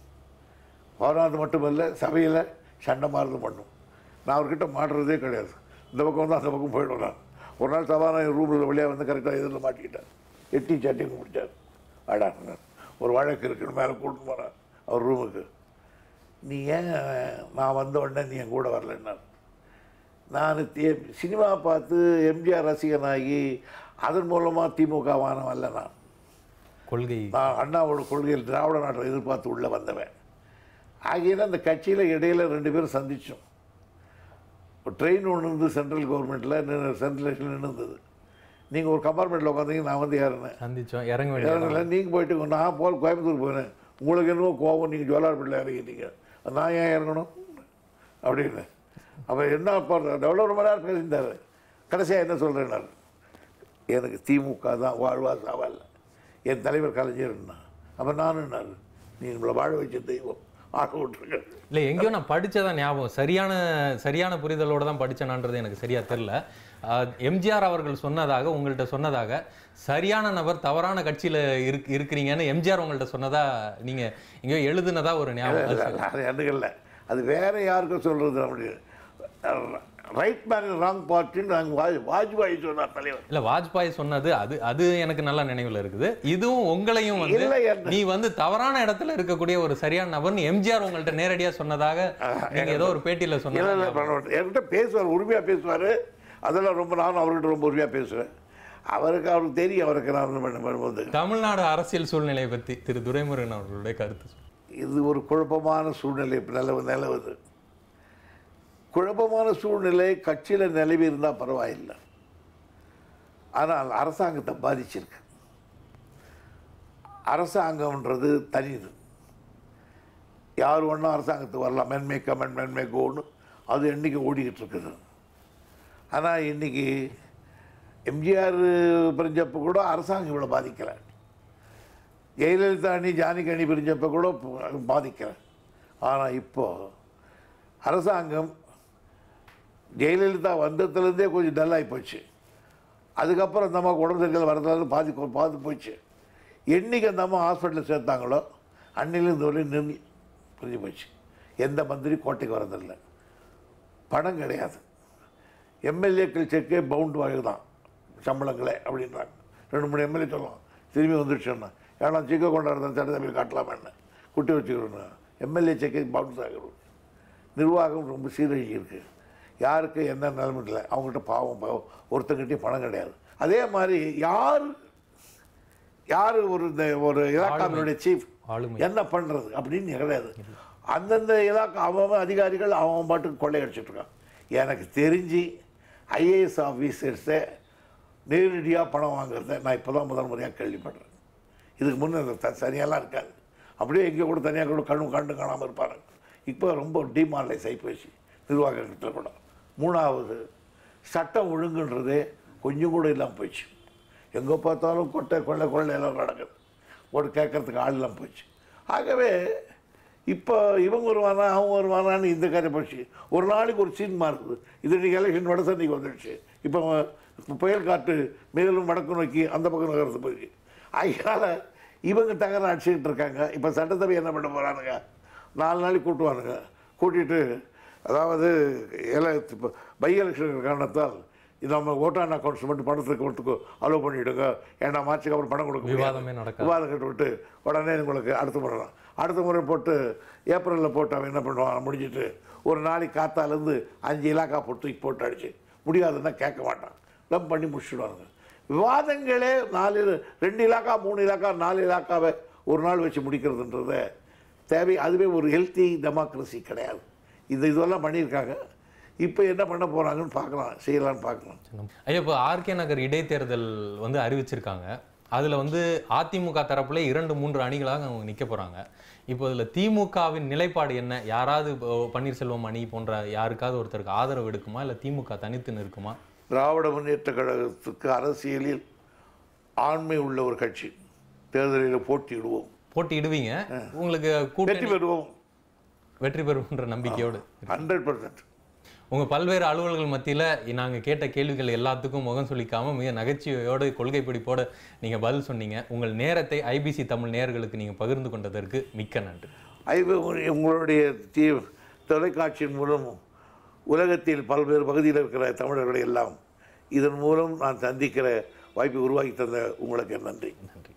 போராது மட்டுமல்ல சபையில் சண்டை மாறுது பண்ணும் நான் அவர்கிட்ட மாட்டுறதே கிடையாது இந்த பக்கம் வந்து அந்த பக்கம் போயிடும் நான் ஒரு நாள் சபாநாயகர் ரூமில் வழியாக வந்து கரெக்டாக எதிரில் மாட்டிக்கிட்டார் எட்டி சாட்டியும் முடிச்சார் அடான்னார் ஒரு வழக்கு இருக்குன்னு மேலே கூட்டிட்டு போனார் அவர் ரூமுக்கு நீ ஏன் நான் வந்த உடனே நீ என் கூட வரலன்னார் நான் தே- சினிமா பார்த்து எம்ஜிஆர் ரசிகனாகி அதன் மூலமாக திமுக வானம் அல்ல நான் கொள்கை நான் அண்ணாவோட கொள்கையில் திராவிட நாட்டை எதிர்பார்த்து உள்ளே வந்தவன் ஆகையில அந்த கட்சியில் இடையில ரெண்டு பேரும் சந்தித்தோம் ஒரு ட்ரெயின் ஒன்று இருந்து சென்ட்ரல் கவர்மெண்ட்டில் சென்ட்ரல் நின்றுந்தது நீங்கள் ஒரு கம்பார்ட்மெண்ட்டில் உட்காந்தீங்க நான் வந்து ஏறினேன் சந்திச்சோம் இறங்க வேண்டிய இறங்கல நீங்கள் போயிட்டு நான் போல் கோயம்புத்தூர் போனேன் உங்களுக்கு என்னவோ கோவம் நீங்கள் ஜோலார்பேட்டில் இறங்கிட்டீங்க நான் ஏன் இறங்கணும் அப்படின்னு அப்போ என்ன எவ்வளோ ரொம்ப நேரம் பேசியிருந்தார் கடைசியாக என்ன சொல்கிறேன்னாரு எனக்கு திமுக தான் வாழ்வா சாவால் என் தலைவர் கலைஞர்னா அப்போ நானுன்னாரு நீ நம்மளை வாழ வச்ச தெய்வம் ஆட விட்டுருக்க இல்ல எங்கேயோ நான் படிச்சதா ஞாபகம் சரியான சரியான புரிதலோட தான் படிச்சேனான்றது எனக்கு சரியா தெரியல எம்ஜிஆர் அவர்கள் சொன்னதாக உங்கள்கிட்ட சொன்னதாக சரியான நபர் தவறான கட்சியில இருக் இருக்கிறீங்கன்னு எம்ஜிஆர் உங்கள்கிட்ட சொன்னதா நீங்க இங்க எழுதுனதா ஒரு ஞாபகம் அது சரி. அது எனக்குல்ல அது வேற யாருக்கும் சொல்றது அப்படி ரைட் மேன் ராங் பார்ட்டின்னு நாங்கள் வாஜ் வாஜ்பாய் சொன்னார் தலைவர் இல்ல வாஜ்பாய் சொன்னது அது அது எனக்கு நல்ல நினைவுல இருக்குது இதுவும் உங்களையும் வந்து இல்லை என்ன நீ வந்து தவறான இடத்துல இருக்கக்கூடிய ஒரு சரியான நபர்னு எம்ஜிஆர் உங்கள்ட்ட நேரடியா சொன்னதாக நீங்க ஏதோ ஒரு பேட்டியில இல்லை இல்லை சொன்னீங்க பண்ண என்கிட்ட பேசுவார் உரிமையாக பேசுவார் அதெல்லாம் ரொம்ப நானும் அவர்கிட்ட ரொம்ப உரிமையாக பேசுவேன் அவருக்கு அவருக்கு தெரியும் அவருக்கு நான் என்ன பண்ண பண்ணும்போது தமிழ்நாடு அரசியல் சூழ்நிலையை பத்தி திரு துரைமுருகன் அவர்களுடைய கருத்து சொல்லுங்க. இது ஒரு குழப்பமான சூழ்நிலை இப்ப நிலவு நிலவுது குழப்பமான சூழ்நிலை கட்சியில் நிலவி இருந்தால் பரவாயில்லை ஆனால் அரசாங்கத்தை பாதிச்சிருக்கு அரசாங்கம்ன்றது தனிது யார் ஒன்றும் அரசாங்கத்துக்கு வரலாம் மென்மே கமெண்ட் மென்மே கோன்னு அது என்னைக்கு ஓடிக்கிட்டு இருக்குது ஆனால் இன்னைக்கு எம்ஜிஆர் பிரிஞ்சப்போ கூட அரசாங்கம் இவ்வளோ பாதிக்கலை ஜெயலலிதா அணி ஜானகி அணி பிரிஞ்சப்போ கூட பாதிக்கலை ஆனால் இப்போ அரசாங்கம் ஜெயலலிதா வந்ததுலேருந்தே கொஞ்சம் டல்லாகி போச்சு அதுக்கப்புறம் அந்த அம்மா உடம்பு சரியில்லை வரதுல பாதி பாதி போச்சு என்னைக்கு அந்த அம்மா ஹாஸ்பிட்டலில் சேர்த்தாங்களோ அன்னிலேருந்து வரையும் நின்று புரிஞ்சு போச்சு எந்த மந்திரி கோட்டைக்கு வரதில்லை பணம் கிடையாது எம்எல்ஏக்கள் செக்கே பவுண்ட் வாங்கி தான் சம்பளங்களே அப்படின்றாங்க ரெண்டு மூணு எம்எல்ஏ சொல்லலாம் திரும்பி வந்துடுச்சோன்னா ஏன்னா சிக்க கொண்டாடுறத சட்டசபையில் காட்டலாமேன்னு குட்டி வச்சுக்கிறோம் எம்எல்ஏ செக்கே பவுன்ஸ் ஆகிடும் நிர்வாகம் ரொம்ப சீரழிஞ்சு இருக்கு யாருக்கு என்ன நிலைமை இல்லை அவங்ககிட்ட பாவம் பாவம் ஒருத்தங்கிட்டையும் பணம் கிடையாது அதே மாதிரி யார் யார் ஒரு இந்த ஒரு இலாக்காவினுடைய சீஃப் ஆளுமை என்ன பண்ணுறது அப்படின்னு கிடையாது அந்தந்த இலாக்கா அவன் அதிகாரிகள் அவன் பாட்டுக்கு கொள்ளையடிச்சிட்டு இருக்கான் எனக்கு தெரிஞ்சு ஐஏஎஸ் ஆஃபீஸர்ஸை நேரடியாக பணம் வாங்குறத நான் இப்போ தான் முதல் முறையாக கேள்விப்படுறேன் இதுக்கு முன்னே இந்த த- தனியாலாம் இருக்காது அப்படியே எங்கே கூட தனியாக கூட கண்ணு கண்டு காணாமல் இருப்பாங்க இப்போ ரொம்ப டிமாரலைஸ் ஆகி போச்சு நிர்வாகத்தில் கூட மூணாவது சட்டம் ஒழுங்குன்றதே கொஞ்சம் கூட இல்லாமல் போயிடுச்சு எங்கே பார்த்தாலும் கொட்டை கொள்ளை கொள்ளை எல்லாம் நடக்குது ஒரு கேட்கறதுக்கு ஆள் இல்லாமல் போச்சு ஆகவே இப்போ இவங்க வருவானா அவங்க வருவானான்னு இந்த கதை போச்சு ஒரு நாளைக்கு ஒரு சீன் மாறுது இது இன்னைக்கு எலெக்ஷன் வட சன்னைக்கு வந்துடுச்சு இப்போ இப்போ புயல் காற்று மேலும் வடக்கு நோக்கி அந்த பக்கம் நகர்ந்து போய் அதனால் இவங்க தகர அடிச்சுக்கிட்டு இருக்காங்க இப்போ சட்டசபை என்ன பண்ண போகிறானுங்க நாலு நாளைக்கு கூட்டுவானுங்க கூட்டிட்டு அதாவது எல இப்போ பை எலெக்ஷன் காரணத்தால் இது நம்ம ஓட்டான் அக்கௌண்ட்ஸ் மட்டும் பணத்துக்கு கொடுத்துக்கோ அலோவ் பண்ணிவிடுங்க ஏன்னா மார்ச்சுக்கு அப்புறம் பணம் கொடுக்க முடியாது. விவாதமே நடக்காது. விவாதம் கட்டு விட்டு உடனே உங்களுக்கு அடுத்த முறை தான். அடுத்த முறை போட்டு ஏப்ரலில் போட்டு அவன் என்ன பண்ணுவான் முடிஞ்சிட்டு ஒரு நாளைக்கு காத்தாலேருந்து அஞ்சு இலாக்கா போட்டு தூக்கி போட்டு அடிச்சு முடியாதுன்னா கேட்க மாட்டான் டம் பண்ணி முடிச்சுடுவாங்க விவாதங்களே நாலு ரெண்டு இலாக்கா மூணு இலாக்கா நாலு இலாக்காவை ஒரு நாள் வச்சு முடிக்கிறதுன்றத தேவை அதுவே ஒரு ஹெல்த்தி டெமோக்ரஸி கிடையாது இது இதெல்லாம் பண்ணியிருக்காங்க இப்போ என்ன பண்ண போகிறாங்கன்னு பார்க்கலாம் செய்யலான்னு பார்க்கலாம் ஐயா இப்போ ஆர்கே நகர் இடைத்தேர்தல் வந்து அறிவிச்சிருக்காங்க அதுல வந்து அதிமுக தரப்புல இரண்டு மூன்று அணிகளாக அவங்க நிக்க போறாங்க இப்போ இதுல திமுகவின் நிலைப்பாடு என்ன யாராவது இப்போ பன்னீர்செல்வம் அணி போன்ற யாருக்காவது ஒருத்தருக்கு ஆதரவு எடுக்குமா இல்ல திமுக தனித்து நிற்குமா திராவிட முன்னேற்ற கழகத்துக்கு அரசியலில் ஆண்மை உள்ள ஒரு கட்சி தேர்தலில் போட்டியிடுவோம் போட்டியிடுவீங்க உங்களுக்கு வெற்றி கூட்டணி பெறுவோம் வெற்றி பெறும்ன்ற நம்பிக்கையோடு ஹண்ட்ரட் பர்சன்ட் உங்க பல்வேறு அலுவல்கள் மத்தியில நாங்க கேட்ட கேள்விகள் எல்லாத்துக்கும் முகம் சுளிக்காம மிக நகைச்சுவையோடு கொள்கை பிடிப்போடு நீங்க பதில் சொன்னீங்க உங்கள் நேரத்தை ஐபிசி தமிழ் நேயர்களுக்கு நீங்க பகிர்ந்து கொண்டதற்கு மிக்க நன்றி ஐவு உங்களுடைய தீ தொலைக்காட்சியின் மூலம் உலகத்தில் பல்வேறு பகுதியில் இருக்கிற தமிழர்களை எல்லாம் இதன் மூலம் நான் சந்திக்கிற வாய்ப்பை உருவாக்கி தந்த உங்களுக்கு நன்றி நன்றி